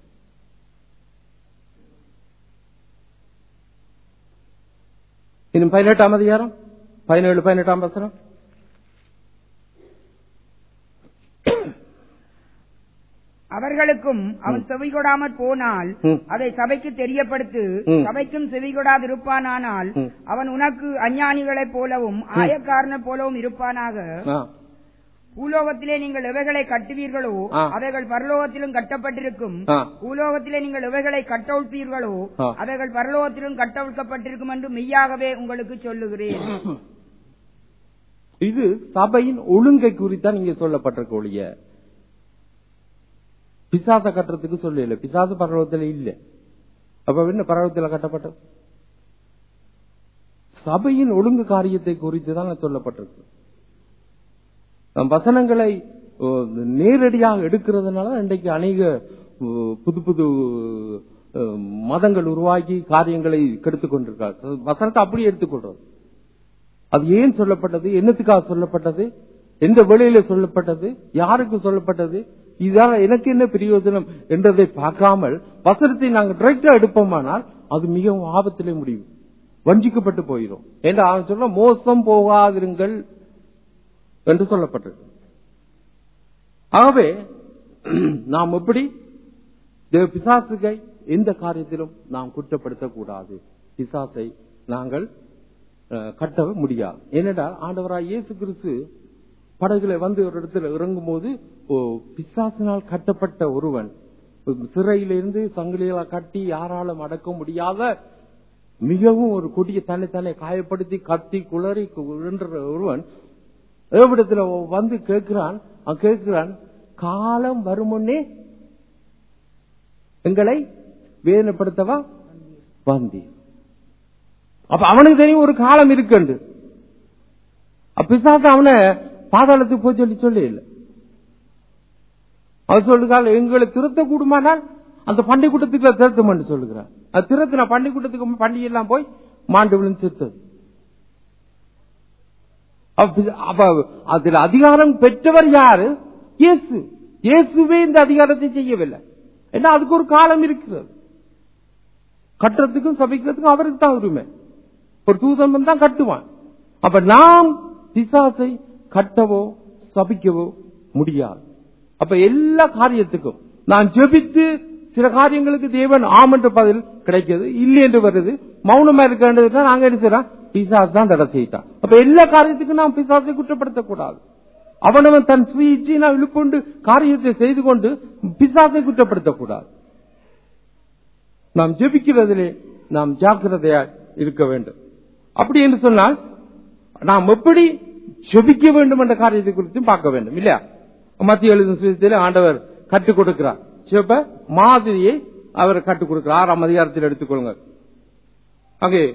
இன்னும் பதினெட்டாம் அதிகாரம் பதினேழு பதினெட்டாம் வசனம் அவர்களுக்கும் அவன் செவி கொடாமற் போனால் ம். அதை சபைக்கு தெரியப்படுத்து ம். சபைக்கும் செவி கொடாதிருப்பானானால் ம். அவன் உனக்கு அஞ்ஞானிகளைப் போலவும் ஆயக்காரனைப் போலவும் இருப்பானாக ஆ, பூலோகத்திலே நீங்கள் எவைகளை கட்டுவீர்களோ ஆ. அவைகள் பரலோகத்திலும் கட்டப்பட்டிருக்கும் ஆ. பூலோகத்திலே நீங்கள் எவைகளை கட்டவிழ்ப்பீர்களோ ஆ. அவைகள் பரலோகத்திலும் கட்டவிழ்க்கப்பட்டிருக்கும் என்று மெய்யாகவே உங்களுக்கு சொல்லுகிறேன் இது சபையின் ஒழுங்கை குறித்தான் இங்க சொல்லப்பட்டிருக்க ஒழிய பிசாச கட்டுறதுக்கு சொல்லல பிசாசு பரவத்தில் இல்ல அப்ப என்ன பரவத்தில் கட்டப்பட்டது சபையின் ஒழுங்கு காரியத்தை குறித்து தான் சொல்லப்பட்டிருக்கு நம் வசனங்களை ஓ, நேரடியாக எடுக்கிறதுனால இன்றைக்கு அநேக ஓ, புது புது ஓ, மதங்கள் உருவாக்கி காரியங்களை கெடுத்துக் கொண்டிருக்காங்க வசனத்தை அப்படியே எடுத்துக்கொள்றது அது ஏன் சொல்லப்பட்டது என்னத்துக்காக சொல்லப்பட்டது எந்த வேளையில சொல்லப்பட்டது யாருக்கு சொல்லப்பட்டது இதால எனக்கு என்ன பிரயோஜனம் என்றதை பார்க்காமல் வசனத்தை நாங்கள் டிரெக்டா எடுப்போமானால் அது மிகவும் ஆபத்திலே முடியும் வஞ்சிக்கப்பட்டு போயிடும் என்று அவன் சொல்ல மோசம் போகாதிருங்கள் என்று சொல்லப்பட்டிருக்கு ஆகவே நாம் எப்படி தேவ பிசாசுகை எந்த காரியத்திலும் நாம் குற்றப்படுத்தக்கூடாது பிசாசை நாங்கள் அஹ், கட்ட முடியாது ஏனென்றால் ஆண்டவராய் இயேசு கிறிஸ்து படகுல வந்து ஒரு இடத்துல இறங்கும் போது ஓ, பிசாசினால் கட்டப்பட்ட ஒருவன் சிறையிலிருந்து சங்கிலிகளை கட்டி யாராலும் அடக்க முடியாத மிகவும் ஒரு கொடிய தன்னைத்தானே காயப்படுத்தி கத்தி குளறி என்ற ஒருவன் ஏவிடத்துல வந்து கேட்கிறான் அவன் கேட்கிறான் காலம் வருமுன்னே எங்களை வேதனைப்படுத்தவா வந்தீர் அப்ப அவனுக்கு தெரியும் ஒரு காலம் இருக்குண்டு பிசாசு அவனை பாதாளத்துக்கு போய் சொல்லி சொல்லி இல்லை அவர் சொல்லுகிறாள் எங்களை திருத்த கூடுமானால் அந்த பண்டை கூட்டத்துக்கு திருத்தம் சொல்லுகிறார் அது திருத்தின பண்டை கூட்டத்துக்கு பண்டிகை எல்லாம் போய் மாண்டு விழுந்து செத்தது அப்ப- அப்ப அதுல அதிகாரம் பெற்றவர் யாரு இயேசு இயேசுவே இந்த அதிகாரத்தை செய்யவில்லை ஏன்னா அதுக்கு ஒரு காலம் இருக்கிறது கட்டுறதுக்கும் சபிக்கிறதுக்கும் அவருக்கு தான் உரிமை ஒரு தூதன் தான் கட்டுவான் அப்ப நாம் பிசாசை கட்டவோ சபிக்கவோ முடியாது அப்ப எல்லா காரியத்துக்கும் நான் ஜெபித்து சில காரியங்களுக்கு தேவன் ஆம் என்ற பதில் கிடைக்கிறது இல்லை என்று வருது மௌனமா இருக்கின்றது நாங்க என்ன செய்யறோம் பிசாஸ் தான் தடை செய்யிட்டான் அப்ப எல்லா காரியத்துக்கும் நாம் பிசாசை குற்றப்படுத்தக்கூடாது அவனவன் தன் சுயீச்சை நான் இழுப்புண்டு காரியத்தை செய்து கொண்டு பிசாசை குற்றப்படுத்தக்கூடாது நாம் ஜெபிக்கிறதிலே நாம் ஜாக்கிரதையா இருக்க வேண்டும் அப்படி என்று சொன்னால் நாம் எப்படி ஜெபிக்க வேண்டும் என்ற காரியத்தை குறித்தும் பார்க்க வேண்டும் இல்லையா மத்திய எழுதும் சுவிசத்தில் ஆண்டவர் கற்றுக் கொடுக்கிறார் ஜெப மாதிரியை அவர் கற்றுக் கொடுக்கிறார் ஆறாம் அதிகாரத்தில் எடுத்துக்கொள்ளுங்க அங்கே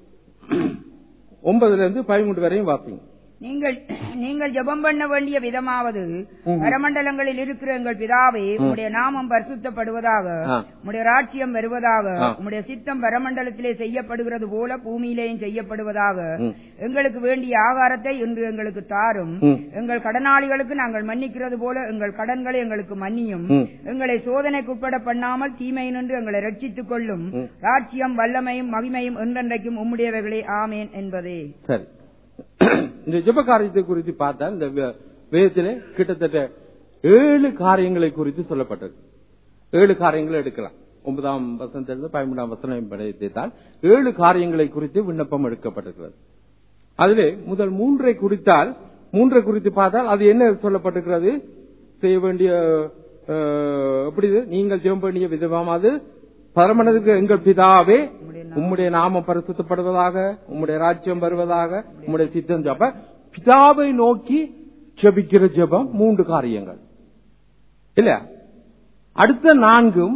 ஒன்பதுல இருந்து பதிமூன்று வரையும் வாசிங்க நீங்கள் நீங்கள் ஜெபம் பண்ண வேண்டிய விதமாவது ம். பரமண்டலங்களில் இருக்கிற எங்கள் பிதாவே உம்முடைய நாமம் பரிசுத்தப்படுவதாக ஆ. உம்முடைய ராட்சியம் வருவதாக ஆ. உம்முடைய சித்தம் பரமண்டலத்திலே செய்யப்படுகிறது போல பூமியிலேயும் செய்யப்படுவதாக ம். எங்களுக்கு வேண்டிய ஆகாரத்தை இன்று எங்களுக்கு தாரும் ம். எங்கள் கடனாளிகளுக்கு நாங்கள் மன்னிக்கிறது போல எங்கள் கடன்களை எங்களுக்கு மன்னியும் ம். எங்களை சோதனைக்கு உட்பட பண்ணாமல் தீமை நின்று எங்களை ரட்சித்துக் கொள்ளும் ம். ராட்சியம் வல்லமையும் மகிமையும் என்றென்றைக்கும் உம்முடையவைகளே ஆமேன் என்பதே சரி இந்த ஜெப காரியத்தை குறித்து பார்த்தா இந்த வே- வேதத்திலே கிட்டத்தட்ட ஏழு காரியங்களை குறித்து சொல்லப்பட்டது ஏழு காரியங்களை எடுக்கலாம் ஒன்பதாம் வசனத்திலிருந்து பதிமூன்றாம் வசனம் படைத்தால் ஏழு காரியங்களை குறித்து விண்ணப்பம் எடுக்கப்பட்டிருக்கிறது அதிலே முதல் மூன்றை குறித்தால் மூன்றை குறித்து பார்த்தால் அது என்ன சொல்லப்பட்டிருக்கிறது செய்ய வேண்டிய அஹ், எப்படி இது? நீங்கள் ஜெபம் பண்ணிய விதமாவது பரமனதுக்கு எங்கள் பிதாவே உம்முடைய நாமம் பரிசுத்தப்படுவதாக உம்முடைய ராஜ்யம் வருவதாக உம்முடைய சித்தம் ஜப பிதாவை நோக்கி ஜெபிக்கிற ஜெபம் மூன்று காரியங்கள் இல்ல அடுத்த நான்கும்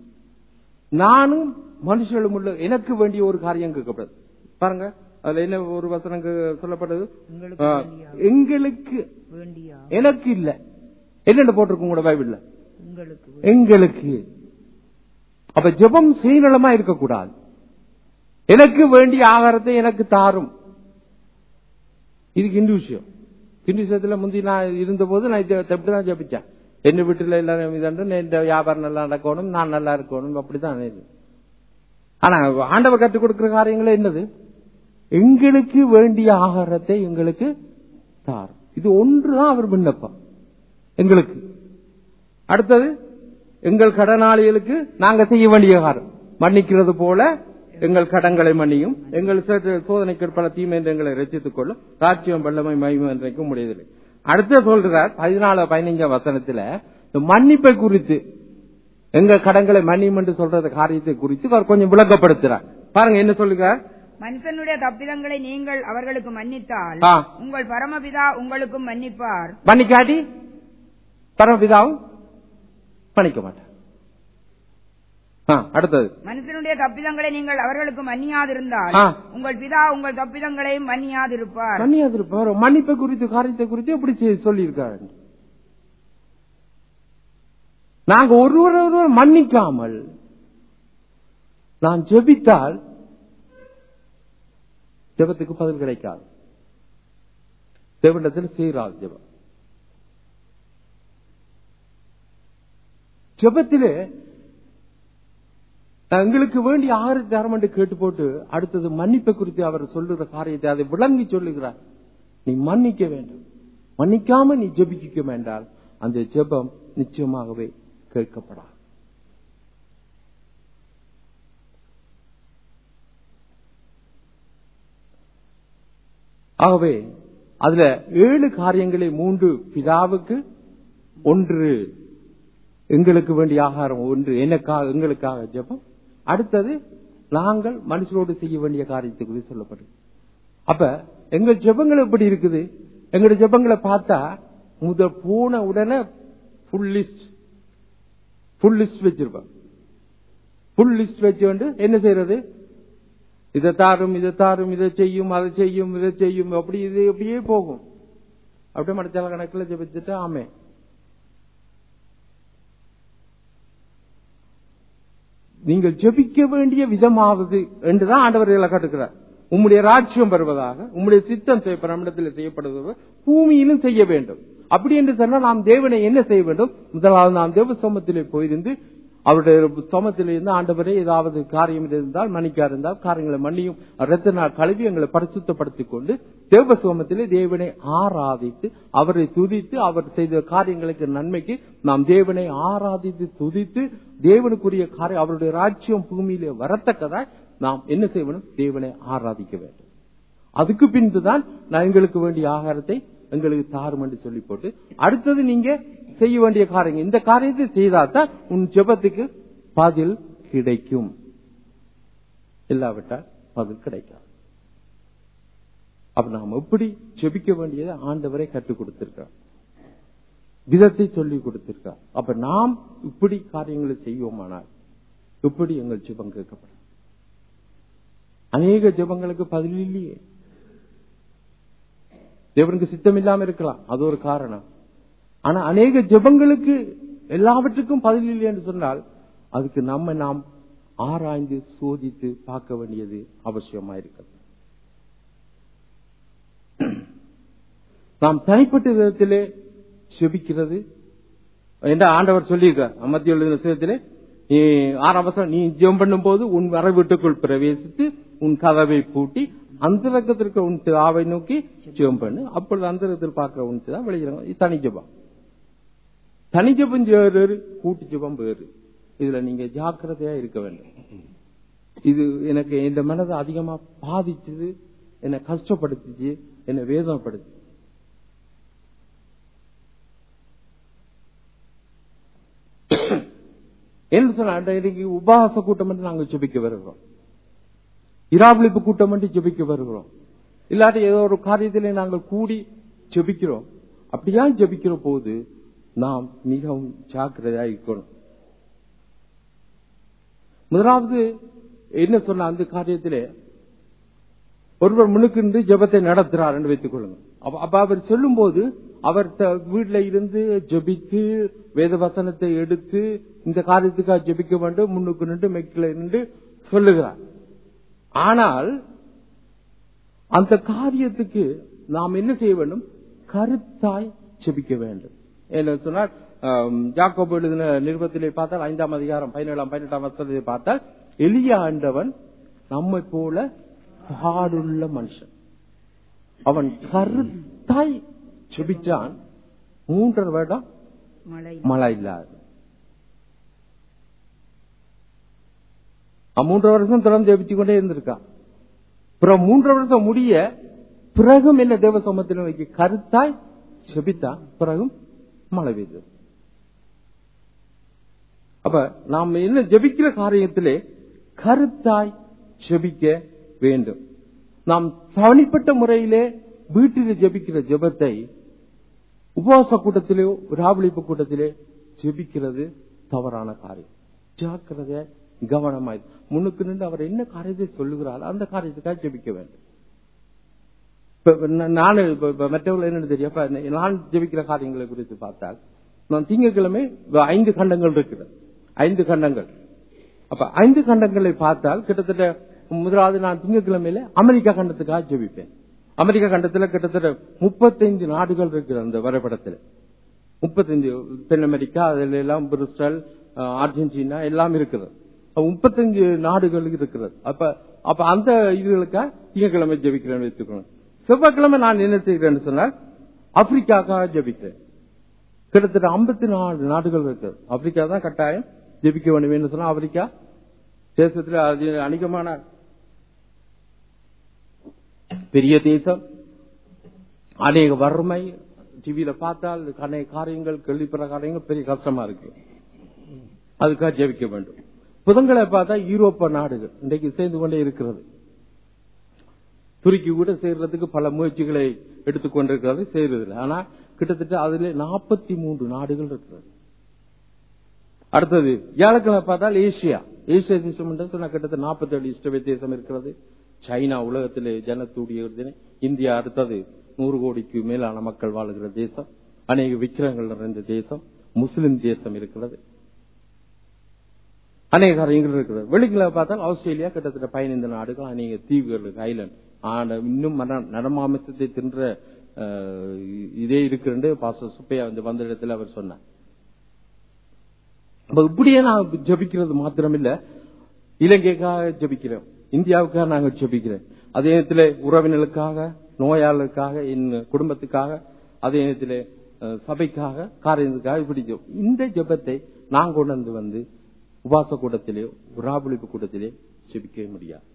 நானும் மனுஷர்களும் உள்ள எனக்கு வேண்டிய ஒரு காரியம் கேட்கப்படுது பாருங்க அதுல என்ன ஒரு வசனம் கு- சொல்லப்பட்டது உங்களுக்கு ஆ, வேண்டியா? எங்களுக்கு வேண்டியா எனக்கு இல்ல என்னென்ன போட்டிருக்கும் உங்களோட பைபிள்ல உங்களுக்கு எங்களுக்கு அப்ப ஜெபம் சுயநலமா இருக்கக்கூடாது எனக்கு வேண்டிய ஆகாரத்தை எனக்கு தாரும் இதுக்கு இந்து விஷயம் இந்து விஷயத்துல முந்தி நான் இருந்தபோது நான் இதை இப்படிதான் ஜபிச்சேன் என் வீட்டுல எல்லாரும் இதாண்டு என் வியாபாரம் நல்லா நடக்கணும் நான் நல்லா இருக்கணும் அப்படிதான் இது. ஆனா ஆண்டவர் கற்றுக் கொடுக்கிற காரியங்களே என்னது எங்களுக்கு வேண்டிய ஆகாரத்தை எங்களுக்கு தாரும் இது ஒன்றுதான் அவர் விண்ணப்பம் எங்களுக்கு அடுத்தது எங்கள் கடனாளிகளுக்கு நாங்க செய்ய வேண்டிய காரம் மன்னிக்கிறது போல எங்கள் கடன்களை மன்னியும் எங்கள் சற்று சோதனைக்கு பல தீமை என்று எங்களை ரசித்துக் கொள்ளும் ராட்சியம் வல்லமை மகிமை என்றைக்கும் முடியதில்லை அடுத்த சொல்றார் பதினாலு பதினைஞ்சாம் வசனத்துல இந்த மன்னிப்பை குறித்து எங்க கடன்களை மன்னியும் என்று சொல்றது காரியத்தை குறித்து அவர் கொஞ்சம் விளக்கப்படுத்துறார் பாருங்க என்ன சொல்லுகிறார் மனுஷனுடைய தப்பிதங்களை நீங்கள் அவர்களுக்கு மன்னித்தால் ஆ. உங்கள் பரமபிதா உங்களுக்கும் மன்னிப்பார் மன்னிக்காட்டி பரமபிதாவும் மன்னிக்க மாட்டார் ஆ, அடுத்தது மனுஷனுடைய தப்பிதங்களை நீங்கள் அவர்களுக்கு மன்னியாதிருந்தால் ஆ. உங்கள் பிதா உங்கள் தப்பிதங்களையும் மன்னியாதிருப்பார் மன்னியாது இருப்பார் மன்னிப்பை குறித்து காரியத்தை குறித்து எப்படி சொல்லி இருக்காரு நாங்க ஒருவர் ஒருவர் மன்னிக்காமல் நான் ஜெபித்தால் ஜெபத்துக்கு பதில் கிடைக்காது தேவனிடத்தில் செய்கிறார் ஜெபம் ஜெபத்திலே எங்களுக்கு வேண்டிய ஆறு தரம் என்று கேட்டு போட்டு அடுத்தது மன்னிப்பை குறித்து அவர் சொல்லுற காரியத்தை அதை விளங்கி சொல்லுகிறார் நீ மன்னிக்க வேண்டும் மன்னிக்காம நீ ஜெபிக்க வேண்டால் அந்த ஜெபம் நிச்சயமாகவே கேட்கப்படாது ஆகவே அதுல ஏழு காரியங்களை மூன்று பிதாவுக்கு ஒன்று எங்களுக்கு வேண்டிய ஆகாரம் ஒன்று எனக்காக எங்களுக்காக ஜெபம் அடுத்தது நாங்கள் மனுஷரோடு செய்ய வேண்டிய காரியத்தை குறித்து சொல்லப்படும் அப்ப எங்கள் ஜெபங்கள் எப்படி இருக்குது எங்களுடைய ஜெபங்களை பார்த்தா முத போன உடனே ஃபுல் லிஸ்ட் ஃபுல் லிஸ்ட் வச்சிருப்போம் ஃபுல் லிஸ்ட் வச்சு என்ன செய்யறது இதை தாரும் இதை தாரும் இதை செய்யும் அதை செய்யும் இதை செய்யும் அப்படி இது அப்படியே போகும் அப்படியே மடச்சால கணக்கில் ஜெபிச்சுட்டு ஆமே நீங்கள் ஜெபிக்க வேண்டிய விதமாவது என்றுதான் ஆண்டவர் இதில் காட்டுகிறார் உம்முடைய ராஜ்யம் வருவதாக உம்முடைய சித்தம் செய்ய நம்மிடத்தில் செய்யப்படுவது பூமியிலும் செய்ய வேண்டும் அப்படி என்று சொன்னால் நாம் தேவனை என்ன செய்ய வேண்டும் முதலாவது நாம் தேவ சமத்திலே போயிருந்து அவருடைய சமத்தில் இருந்து ஆண்டவரே ஏதாவது காரியம் இருந்தால் மன்னிக்கா இருந்தால் காரியங்களை மன்னியும் ரத்த நாள் கழுவி எங்களை பரிசுத்தப்படுத்திக் கொண்டு தேவ சோமத்திலே தேவனை ஆராதித்து அவரை துதித்து அவர் செய்த காரியங்களுக்கு நன்மைக்கு நாம் தேவனை ஆராதித்து துதித்து தேவனுக்குரிய காரியம் அவருடைய ராஜ்யம் பூமியிலே வரத்தக்கதாய் நாம் என்ன செய்ய வேண்டும் தேவனை ஆராதிக்க வேண்டும் அதுக்கு பின்புதான் நான் எங்களுக்கு வேண்டிய ஆகாரத்தை எங்களுக்கு தாரும் என்று சொல்லி போட்டு அடுத்தது நீங்க செய்ய வேண்டிய காரியம் இந்த காரியத்தை செய்தாதான் உன் ஜெபத்துக்கு பதில் கிடைக்கும் இல்லாவிட்டால் பதில் கிடைக்காது அப்ப நாம் எப்படி ஜெபிக்க வேண்டியதை ஆண்டவரை கற்றுக் கொடுத்திருக்கிறார் விதத்தை சொல்லி கொடுத்திருக்கார் அப்ப நாம் இப்படி காரியங்களை செய்வோமானால் எப்படி எங்கள் ஜெபம் கேட்கப்படும் அநேக ஜெபங்களுக்கு பதில் இல்லையே தேவனுக்கு சித்தம் இல்லாம இருக்கலாம் அது ஒரு காரணம் ஆனா அநேக ஜெபங்களுக்கு எல்லாவற்றுக்கும் பதில் இல்லை என்று சொன்னால் அதுக்கு நம்ம நாம் ஆராய்ந்து சோதித்து பார்க்க வேண்டியது அவசியமா இருக்கிறது நாம் தனிப்பட்ட விதத்திலே செபிக்கிறது என்ற ஆண்டவர் சொல்லியிருக்கார் மத்திய எழுதின விஷயத்திலே நீ ஆறாம் வசனம் நீ ஜெபம் பண்ணும் போது உன் வர வீட்டுக்குள் பிரவேசித்து உன் கதவை பூட்டி அந்த ரக்கத்திற்கு உன் பிதாவை நோக்கி ஜெபம் பண்ணு அப்பொழுது அந்த ரகத்தில் பார்க்கிற உன் பிதா வெளியிறாங்க இது தனி ஜெபம் தனி ஜெபம் வேறு கூட்டு ஜெபம் வேறு இதுல நீங்க ஜாக்கிரதையா இருக்க வேண்டும் இது எனக்கு இந்த மனதை அதிகமா பாதிச்சது என்னை கஷ்டப்படுத்துச்சு என்னை வேதனைப்படுத்து என்ன சொன்னா இன்னைக்கு உபவாச கூட்டம் என்று நாங்கள் ஜெபிக்க வருகிறோம் இராவிழிப்பு கூட்டம் என்று ஜெபிக்க வருகிறோம் இல்லாட்டி ஏதோ ஒரு காரியத்திலே நாங்கள் கூடி ஜெபிக்கிறோம் அப்படியா ஜெபிக்கிற போது நாம் மிகவும் ஜாக்கிரதையா இருக்கணும் முதலாவது என்ன சொன்ன அந்த காரியத்திலே ஒருவர் முன்னுக்கு ஜெபத்தை நடத்துறார் என்று வைத்துக் கொள்ளுங்க அப்ப அப்ப அவர் சொல்லும் போது அவர் த- வீட்ல இருந்து ஜெபித்து வேத வசனத்தை எடுத்து இந்த காரியத்துக்காக ஜெபிக்க வேண்டும் முன்னுக்கு நின்று மெக்கில நின்று சொல்லுகிறார் ஆனால் அந்த காரியத்துக்கு நாம் என்ன செய்ய வேண்டும் கருத்தாய் ஜெபிக்க வேண்டும் என்ன சொன்னால் ஆம், யாக்கோபு எழுதின நிருபத்திலே பார்த்தால் ஐந்தாம் அதிகாரம் பதினேழாம் பதினெட்டாம் வசனத்தை பார்த்தால் எளிய ஆண்டவன் நம்மை போல பாடுள்ள மனுஷன் அவன் கருத்தாய் ஜெபிச்சான் மூன்றரை வருடம் மழை மழை இல்லாது அவன் மூன்று வருஷம் தொடர்ந்து ஜெபிச்சு கொண்டே இருந்திருக்கான் பிறகு மூன்று வருஷம் முடிய பிறகும் என்ன தேவ சமத்தில் வைக்க கருத்தாய் ஜெபித்தான் பிறகும் மழை பெய்தது அப்ப நாம் என்ன ஜெபிக்கிற காரியத்திலே கருத்தாய் ஜெபிக்க வேண்டும் நாம் தனிப்பட்ட முறையிலே வீட்டில் ஜெபிக்கிற ஜெபத்தை உபவாச கூட்டத்திலே ராவளிப்பு கூட்டத்திலே ஜெபிக்கிறது தவறான காரியம் ஜாக்கிரதை கவனமாய் முன்னுக்கு நின்று அவர் என்ன காரியத்தை சொல்லுகிறார் அந்த காரியத்துக்காக ஜெபிக்க வேண்டும் இப்ப நா- நானு இப்ப- இப்ப மற்றவர்கள் என்னன்னு தெரியும் அப்ப நான் ஜெபிக்கிற காரியங்களை குறித்து பார்த்தால் நான் திங்கட்கிழமை இப்ப ஐந்து கண்டங்கள் இருக்கிறது ஐந்து கண்டங்கள் அப்ப ஐந்து கண்டங்களை பார்த்தால் கிட்டத்தட்ட முதலாவது நான் திங்கட்கிழமையில அமெரிக்கா கண்டத்துக்காக ஜெபிப்பேன் அமெரிக்கா கண்டத்துல கிட்டத்தட்ட முப்பத்தைந்து நாடுகள் இருக்கிற அந்த வரைபடத்தில் முப்பத்தஞ்சு தென் அமெரிக்கா அதுல எல்லாம் பிரிஸ்டல் அஹ், அர்ஜென்டினா எல்லாம் இருக்கிறது அப்ப முப்பத்தஞ்சு நாடுகள் இருக்கிறது அப்ப அப்ப அந்த இதுகளுக்காக திங்கட்கிழமை ஜெபிக்கிறேன்னு வச்சுக்கணும் செவ்வாய்க்கிழமை நான் என்ன செய்கிறேன்னு சொன்னால் ஆப்பிரிக்காக்காக ஜெபிக்கிறேன் கிட்டத்தட்ட ஐம்பத்தி நாலு நாடுகள் இருக்கு ஆப்பிரிக்கா தான் கட்டாயம் ஜெபிக்க வேண்டும் சொன்னா ஆப்பிரிக்கா தேசத்தில் அது அநேகமான பெரிய தேசம் அநேக வறுமை டிவியில பார்த்தால் அநேக காரியங்கள் கேள்விப்படுற காரியங்கள் பெரிய கஷ்டமா இருக்கு அதுக்காக ஜெபிக்க வேண்டும் புதன்களை பார்த்தா யூரோப்ப நாடுகள் இன்றைக்கு சேர்ந்து கொண்டே இருக்கிறது துருக்கி கூட சேர்றதுக்கு பல முயற்சிகளை எடுத்துக்கொண்டிருக்கிறது செய்யறதில்லை ஆனா கிட்டத்தட்ட அதுல நாற்பத்தி மூன்று நாடுகள் இருக்கிறது அடுத்தது வியாழக்கிழமை பார்த்தால் ஏசியா ஏசியா தேசம் என்று சொன்னா கிட்டத்தட்ட நாற்பத்தி ஏழு இஷ்டவே தேசம் இருக்கிறது சைனா உலகத்திலே ஜனத்தூடிய ஒரு தினம். இந்தியா அடுத்தது நூறு கோடிக்கு மேலான மக்கள் வாழுகிற தேசம் அநேக விக்கிரகங்கள் நிறைந்த தேசம் முஸ்லிம் தேசம் இருக்கிறது அநேக காரியங்கள் இருக்கிறது வெளிக்கிழமை பார்த்தால் ஆஸ்திரேலியா கிட்டத்தட்ட பதினைந்து நாடுகள் அநேக தீவுகள் இருக்கு ஐலண்ட் ஆனா இன்னும் மன- நரமாமிசத்தை தின்ற அஹ், இதே இருக்கிறது பாச சுப்பையா வந்து வந்த இடத்துல அவர் சொன்னார் அப்ப இப்படியே நான் ஜபிக்கிறது மாத்திரமில்ல இலங்கைக்காக ஜபிக்கிறோம் இந்தியாவுக்காக நாங்க ஜபிக்கிறோம் அதே நேரத்தில் உறவினர்களுக்காக நோயாளர்களுக்காக என் குடும்பத்துக்காக அதே நேரத்தில் அஹ், சபைக்காக காரியத்துக்காக இப்படி ஜெபம். இந்த ஜெபத்தை நான் கொண்டு வந்து வந்து உபாச கூட்டத்திலே உராபொழிப்பு கூட்டத்திலே ஜெபிக்க முடியாது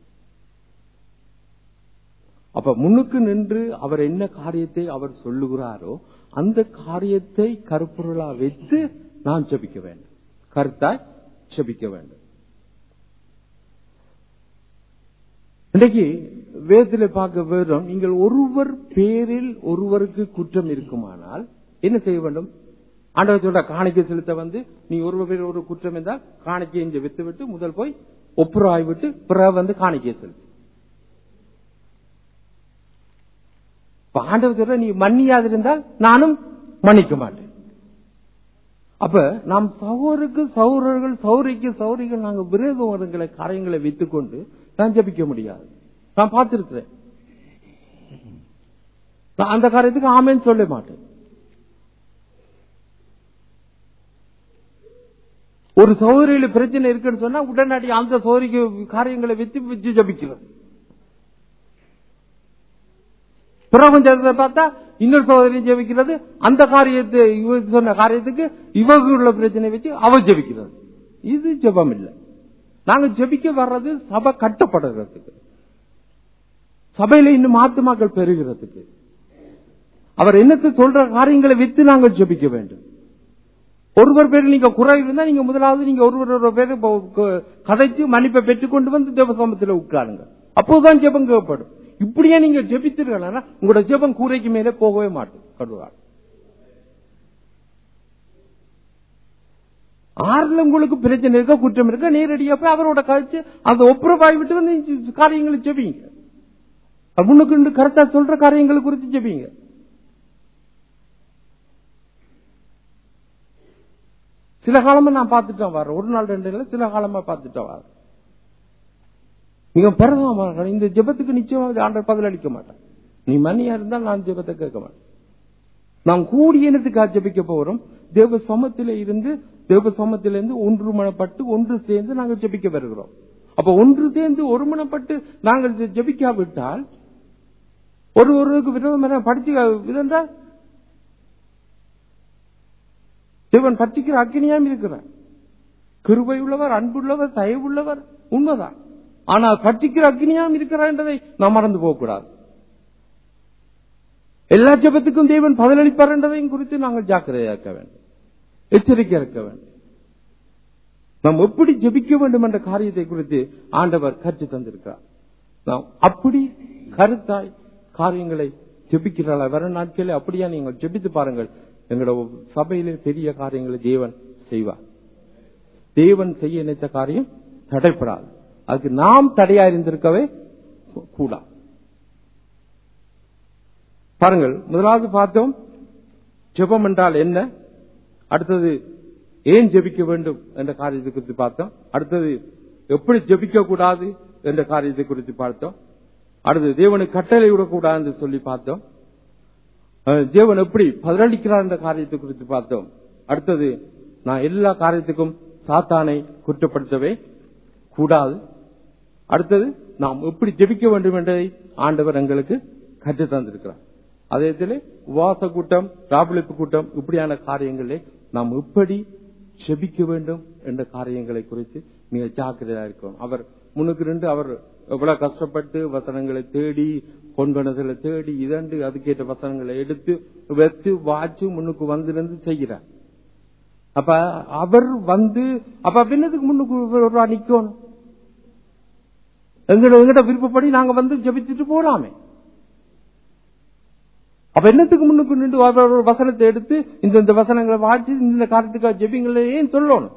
அப்ப முன்னுக்கு நின்று அவர் என்ன காரியத்தை அவர் சொல்லுகிறாரோ அந்த காரியத்தை கருப்பொருளா வைத்து நான் ஜெபிக்க வேண்டும் கருத்தாய் ஜெபிக்க வேண்டும் இன்றைக்கு வேதத்தில் பார்க்க வேறும் நீங்கள் ஒருவர் பேரில் ஒருவருக்கு குற்றம் இருக்குமானால் என்ன செய்ய வேண்டும் ஆண்டவர் சொல்ற காணிக்கை செலுத்த வந்து நீ ஒருவர் பேரில் ஒரு குற்றம் இருந்தால் காணிக்கை இங்க வித்து விட்டு முதல் போய் ஒப்புராய் விட்டு பிறகு வந்து காணிக்கை செலுத்து இப்ப ஆண்டவர் சொல்ற நீ மன்னியாது இருந்தால் நானும் மன்னிக்க மாட்டேன் அப்ப நாம் சகோதருக்கு சௌரர்கள் சௌரிக்கு சௌரிகள் நாங்க விரோதங்களை காரியங்களை வைத்துக் கொண்டு நான் ஜபிக்க முடியாது நான் பார்த்திருக்கிறேன் நான் அந்த காரியத்துக்கு ஆமேன்னு சொல்ல மாட்டேன் ஒரு சௌகரியில பிரச்சனை இருக்குன்னு சொன்னா உடனடி அந்த சௌகரிக்கு காரியங்களை வைத்து வச்சு ஜபிக்கிறது பிரபஞ்சத்தை பார்த்தா இன்னொரு சகோதரி ஜெபிக்கிறது அந்த காரியத்தை இவ சொன்ன காரியத்துக்கு இவங்க உள்ள பிரச்சனை வச்சு அவ ஜெபிக்கிறது இது ஜெபம் இல்லை நாங்க ஜெபிக்க வர்றது சபை கட்டப்படுறதுக்கு சபையில இன்னும் ஆத்துமாக்கள் பெறுகிறதுக்கு அவர் என்னத்தை சொல்ற காரியங்களை வித்து நாங்கள் ஜெபிக்க வேண்டும் ஒருவர் பேர் நீங்க குறை இருந்தா நீங்க முதலாவது நீங்க ஒருவர் ஒரு பேர் கதைச்சு மன்னிப்பை பெற்றுக்கொண்டு வந்து தேவசமத்தில் உட்காருங்க அப்போதுதான் ஜெபம் கேட்கப்படும் இப்படியே நீங்க ஜெபித்தீர்களா உங்களோட ஜெபம் கூரைக்கு மேலே போகவே மாட்டோம் கடுவாள் ஆறுல உங்களுக்கு பிரச்சனை இருக்க குற்றம் இருக்க நேரடியா போய் அவரோட கழிச்சு அந்த ஒப்புரவாய் விட்டு வந்து இந்த காரியங்களை ஜெபிங்க முன்னுக்கு ரெண்டு கரெக்டா சொல்ற காரியங்களை குறித்து ஜெபிங்க சில காலமா நான் பார்த்துட்டேன் வர ஒரு நாள் ரெண்டு நாள் சில காலமா பார்த்துட்டேன் வர மிக பிரதம இந்த ஜெபத்துக்கு நிச்சயமாக ஆண்டர் பதில் அளிக்க மாட்டேன் நீ மணியா இருந்தால் நான் ஜெபத்தை கேட்க மாட்டேன் நாம் கூடிய இனத்துக்காக ஜெபிக்க போறோம் தேவ சமத்தில இருந்து தேவ சமத்திலிருந்து ஒன்றுமனப்பட்டு ஒன்று சேர்ந்து நாங்கள் ஜெபிக்க வருகிறோம் அப்ப ஒன்று சேர்ந்து ஒருமனப்பட்டு நாங்கள் ஜெபிக்காவிட்டால் ஒரு ஒருவருக்கு விரோதம் படிச்சு இதென்றால் தேவன் பற்றிக்கிற அக்னியாம் இருக்கிறார் கிருபை உள்ளவர் அன்புள்ளவர் தயவுள்ளவர் உண்மைதான் ஆனால் பட்சிக்கிற அக்னியாம் இருக்கிறார் என்பதை நாம் மறந்து போகக்கூடாது எல்லா ஜபத்துக்கும் தேவன் பதிலளிப்பார் என்பதையும் குறித்து நாங்கள் ஜாக்கிரதையாக்க வேண்டும் எச்சரிக்கை இருக்க வேண்டும் நாம் எப்படி ஜபிக்க வேண்டும் என்ற காரியத்தை குறித்து ஆண்டவர் கற்று தந்திருக்கிறார் நாம் அப்படி கருத்தாய் காரியங்களை ஜெபிக்கிறாளா வர நாட்களில் அப்படியா நீங்கள் ஜெபித்து பாருங்கள் எங்களோட சபையிலே பெரிய காரியங்களை தேவன் செய்வார் தேவன் செய்ய நினைத்த காரியம் தடைப்படாது அதுக்கு நாம் தடையா இருந்திருக்கவே கூடாது பாருங்கள் முதலாவது பார்த்தோம் ஜெபம் என்றால் என்ன அடுத்தது ஏன் ஜெபிக்க வேண்டும் என்ற காரியத்தை குறித்து பார்த்தோம் அடுத்தது எப்படி ஜெபிக்க கூடாது என்ற காரியத்தை குறித்து பார்த்தோம் அடுத்து தேவனுக்கு கட்டளை விடக்கூடாது என்று சொல்லி பார்த்தோம் அஹ், தேவன் எப்படி பதிலளிக்கிறார் என்ற காரியத்தை குறித்து பார்த்தோம் அடுத்தது நான் எல்லா காரியத்துக்கும் சாத்தானை குற்றப்படுத்தவே கூடாது அடுத்தது நாம் எப்படி ஜெபிக்க வேண்டும் என்பதை ஆண்டவர் எங்களுக்கு கற்றுத் தந்திருக்கிறார் அதே உவாச கூட்டம் ராபளிப்பு கூட்டம் இப்படியான காரியங்களே நாம் எப்படி ஜெபிக்க வேண்டும் என்ற காரியங்களை குறித்து மிக ஜாக்கிரதையா இருக்கணும் அவர் முன்னுக்கு ரெண்டு அவர் எவ்வளவு கஷ்டப்பட்டு வசனங்களை தேடி பொன்கணத்துல தேடி இதண்டு அதுக்கேற்ற வசனங்களை எடுத்து வச்சு வாச்சு முன்னுக்கு வந்திருந்து செய்கிறார் அப்ப அவர் வந்து அப்ப பின்னதுக்கு முன்னுக்கு ஒரு நிக்கணும் எங்கட எங்கட விருப்பப்படி நாங்க வந்து ஜெபிச்சுட்டு போலாமே அப்ப என்னத்துக்கு முன்னுக்கு நின்று அவர் ஒரு வசனத்தை எடுத்து இந்த இந்த வசனங்களை வாசி இந்த காரியத்துக்காக ஜெபிங்களை ஏன் சொல்லணும்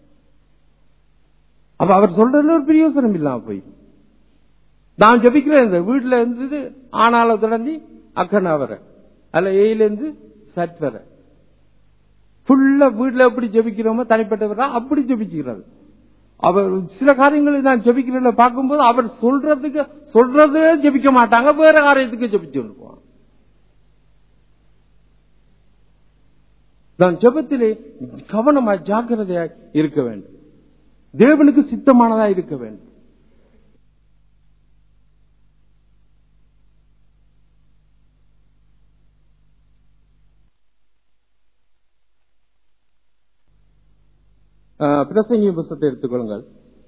அப்ப அவர் சொல்றதுல ஒரு பிரயோசனம் இல்லாம போய் நான் ஜெபிக்கிறேன் இந்த வீட்டுல இருந்தது ஆனால தொடர்ந்து அக்கனா வர அல்ல ஏயில இருந்து சட் வர ஃபுல்லா வீட்டுல எப்படி ஜெபிக்கிறோமோ தனிப்பட்டவரா அப்படி ஜெபிச்சுக்கிறது அவர் சில காரியங்களை நான் ஜெபிக்கிறத பார்க்கும்போது அவர் சொல்றதுக்கு சொல்றதே ஜெபிக்க மாட்டாங்க வேற காரியத்துக்கு ஜெபிச்சு போவாங்க நான் ஜெபத்திலே கவனமாய் ஜாக்கிரதையாய் இருக்க வேண்டும் தேவனுக்கு சித்தமானதா இருக்க வேண்டும் ஆஹ், பிரசங்கி புஸ்தத்தை எடுத்துக்கொள்ளுங்கள்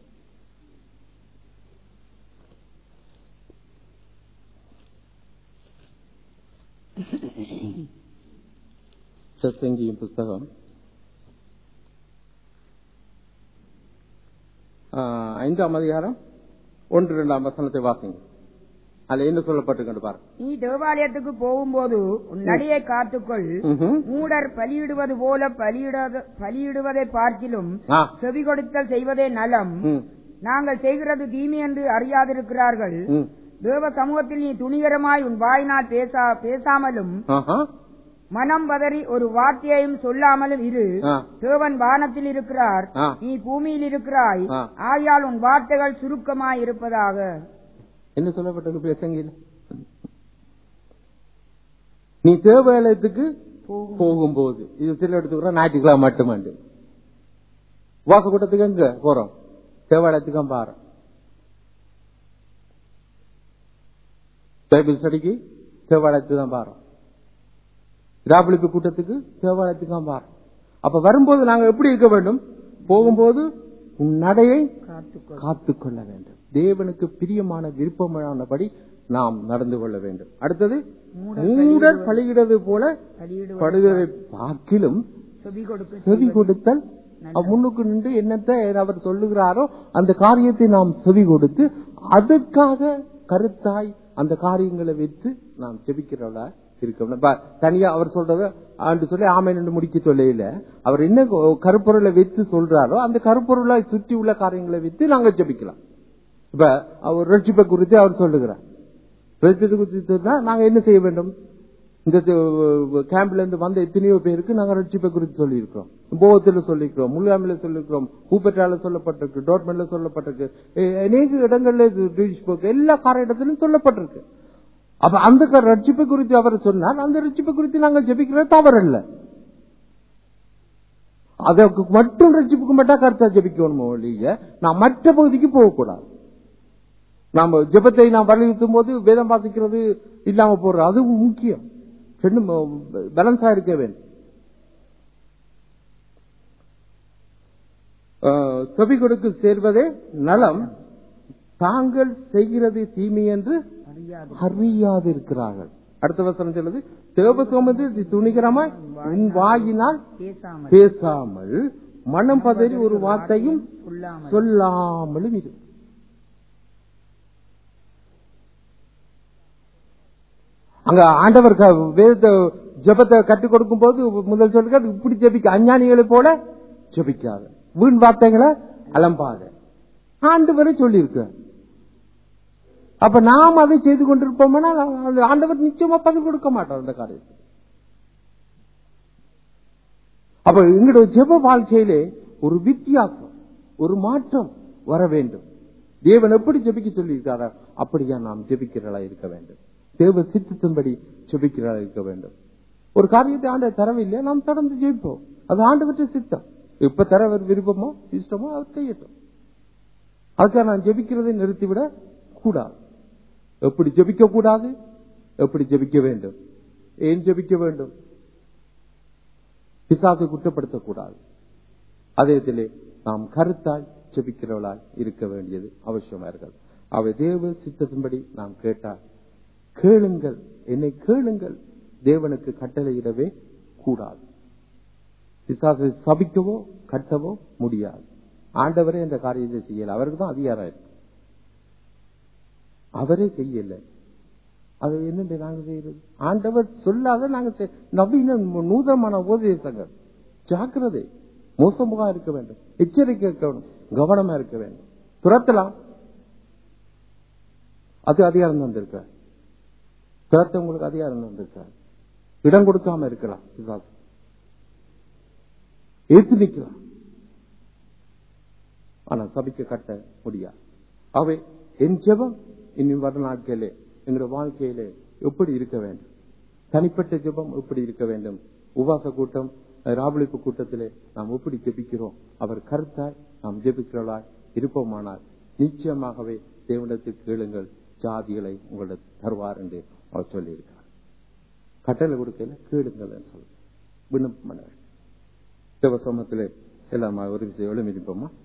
பிரசங்கியும் புஸ்தகம் ஆஹ், ஐந்தாம் அதிகாரம் ஒன்று இரண்டாம் வசனத்தை வாசிங்க அதுல என்ன சொல்லப்பட்டிருக்கு பாருங்க நீ தேவாலயத்துக்கு போகும்போது உன் நடையை காத்துக்கொள் ம்ஹும். மூடர் பலியிடுவது போல பலியிடாத- பலியிடுவதை பார்க்கிலும் ஆ. செவி கொடுத்தல் செய்வதே நலம் ம். நாங்கள் செய்கிறது தீமை என்று அறியாதிருக்கிறார்கள் ம். தேவ சமூகத்தில் நீ துணிகரமாய் உன் வாயினால் பேசா பேசாமலும் ஆஹா. மனம் பதறி ஒரு வார்த்தையையும் சொல்லாமலும் இரு ஆ. தேவன் வானத்தில் இருக்கிறார் ஆ. நீ பூமியில் இருக்கிறாய் ஆ. ஆகையால் உன் வார்த்தைகள் சுருக்கமாய் இருப்பதாக என்ன சொல்லப்பட்டது பிரசங்கில நீ தேவாலயத்துக்கு போகும்போது இது சில எடுத்துக்கிறோம் ஞாயிற்றுக்கிழமை மட்டுமாண்டு வாசக்கூட்டத்துக்கு எங்க போறோம் தேவாலயத்துக்கு பாரு பைபிள் ஸ்டடிக்கு தேவாலயத்துக்கு தான் பாரு ராபளிப்பு கூட்டத்துக்கு தேவாலயத்துக்கு தான் பாரு அப்ப வரும்போது நாங்க எப்படி இருக்க வேண்டும் போகும்போது உன் நடையை காத்துக்கொள் காத்துக்கொள்ள வேண்டும் தேவனுக்கு பிரியமான விருப்பமானபடி நாம் நடந்து கொள்ள வேண்டும் அடுத்தது மூடர் பலியிடுவது போல பலியிடுவது படுவதை பார்க்கிலும் செவி கொடுக்க செவி கொடுத்தல் அவ் முன்னுக்கு நின்று என்னத்தை அவர் சொல்லுகிறாரோ அந்த காரியத்தை நாம் செவி கொடுத்து அதற்காக கருத்தாய் அந்த காரியங்களை வைத்து நாம் ஜெபிக்கிறவளா இருக்கணும் இப்ப தனியா அவர் சொல்றத ஆண்டு சொல்லி ஆமை நின்று முடிக்க சொல்லையில அவர் என்ன கருப்பொருளை வைத்து சொல்றாரோ அந்த கருப்பொருளை சுற்றி உள்ள காரியங்களை வைத்து நாங்க ஜெபிக்கலாம் இப்ப அவர் ரட்சிப்பை குறித்து அவர் சொல்லுகிறார் ரட்சிப்பை குறித்து தான் நாங்க என்ன செய்ய வேண்டும் இந்த கேம்ப்ல இருந்து வந்த எத்தனையோ பேருக்கு நாங்க ரட்சிப்பை குறித்து சொல்லியிருக்கிறோம் போகத்தில் சொல்லியிருக்கிறோம் முல்லாமில சொல்லியிருக்கிறோம் பூப்பற்றால சொல்லப்பட்டிருக்கு டோட்மெண்ட்ல சொல்லப்பட்டிருக்கு எ- அநேக இடங்கள்ல இது ரீச் போக்கு எல்லா கார இடத்திலும் சொல்லப்பட்டிருக்கு அப்ப அந்த க- ரட்சிப்பை குறித்து அவர் சொன்னார் அந்த ரட்சிப்பை குறித்து நாங்கள் ஜெபிக்கிறது தவறல்ல அதற்கு மட்டும் ரட்சிப்புக்கு மட்டும் கருத்தா ஜெபிக்கணும் ஒழிய நான் மற்ற பகுதிக்கு போகக்கூடாது நாம ஜெபத்தை நாம் வலியுறுத்தும் போது வேதம் வாசிக்கிறது இல்லாம போடுறது அது முக்கியம் ரெண்டும் பேலன்ஸா இருக்க வேண்டும் அஹ், செவி கொடுக்கு சேர்வதே நலம் தாங்கள் செய்கிறது தீமை என்று அறியாது அறியாது இருக்கிறார்கள் அடுத்த வசனம் சொல்லுது தேவ சோமது துணிகரமாய் உன் வாயினால் பேசாமல் பேசாமல் மனம் பதறி ஒரு வார்த்தையும் சொல்லாமல் சொல்லாமலும் இரு அங்க ஆண்டவர் க- வேத ஜெபத்தை கற்றுக் கொடுக்கும் போது முதல் சொல்லுங்க இப்படி ஜெபிக்க அஞ்ஞானிகளை போல ஜெபிக்காத வீண் வார்த்தைகளை அலம்பாத ஆண்டவரை சொல்லியிருக்க அப்ப நாம் அதை செய்து கொண்டிருப்போம்னா அந்த ஆண்டவர் நிச்சயமா பதில் கொடுக்க மாட்டார் அந்த காரியத்தை அப்ப எங்களுடைய ஜெப வாழ்க்கையிலே ஒரு வித்தியாசம் ஒரு மாற்றம் வர வேண்டும் தேவன் எப்படி ஜெபிக்க சொல்லியிருக்காரா அப்படியா நாம் ஜெபிக்கிறதா இருக்க வேண்டும் தேவ சித்தத்தின்படி ஜெபிக்கிறதா இருக்க வேண்டும் ஒரு காரியத்தை ஆண்டவர் தரவில்லையா நாம் தொடர்ந்து ஜெபிப்போம் அது ஆண்டவற்ற சித்தம் எப்ப தர விருப்பமோ இஷ்டமோ அதை செய்யட்டும் அதுக்காக நான் ஜெபிக்கிறதை நிறுத்திவிட கூடாது எப்படி ஜெபிக்க கூடாது எப்படி ஜெபிக்க வேண்டும் ஏன் ஜெபிக்க வேண்டும் பிசாசை குற்றப்படுத்தக்கூடாது அதேதிலே நாம் கருத்தாய் ஜெபிக்கிறவளாய் இருக்க வேண்டியது அவசியமா இருக்கிறது அவை தேவ சித்தத்தின்படி நாம் கேட்டால் கேளுங்கள் என்னை கேளுங்கள் தேவனுக்கு கட்டளையிடவே கூடாது பிசாசை சபிக்கவோ கட்டவோ முடியாது ஆண்டவரே இந்த காரியத்தை செய்யல அவருக்கு தான் அதிகாரம் இருக்கு அவரே செய்யல அது என்னண்டு நாங்க செய்யறது ஆண்டவர் சொல்லாத நாங்க செய்- நவீன நூதனமான உபதேசங்கள் ஜாக்கிரதை மோசமாக இருக்க வேண்டும் எச்சரிக்கை இருக்க வேண்டும் கவனமா இருக்க வேண்டும் துரத்தலாம் அது அதிகாரம் வந்திருக்க துரத்த உங்களுக்கு அதிகாரம் வந்திருக்க இடம் கொடுக்காம இருக்கலாம் பிசாசு ஏத்து நிக்கலாம் ஆனா சபிக்க கட்ட முடியாது அவை என் ஜெபம் இனி வர நாட்களே எங்களுடைய வாழ்க்கையிலே எப்படி இருக்க வேண்டும் தனிப்பட்ட ஜெபம் எப்படி இருக்க வேண்டும் உபாச கூட்டம் ராபளிப்பு கூட்டத்திலே நாம் எப்படி ஜெபிக்கிறோம் அவர் கருத்தாய் நாம் ஜெபிக்கிறவளாய் இருப்போமானால் நிச்சயமாகவே தேவனிடத்தில் கேளுங்கள் ஜாதிகளை உங்களிடம் தருவார் என்று அவர் சொல்லியிருக்கிறார் கட்டளை கொடுக்கல கேளுங்கள் என்று சொல்ல விண்ணப்பம் பண்ண வேண்டும் தேவ சமத்திலே எல்லாம் ஒரு விஷயம் எழுமிருப்போமா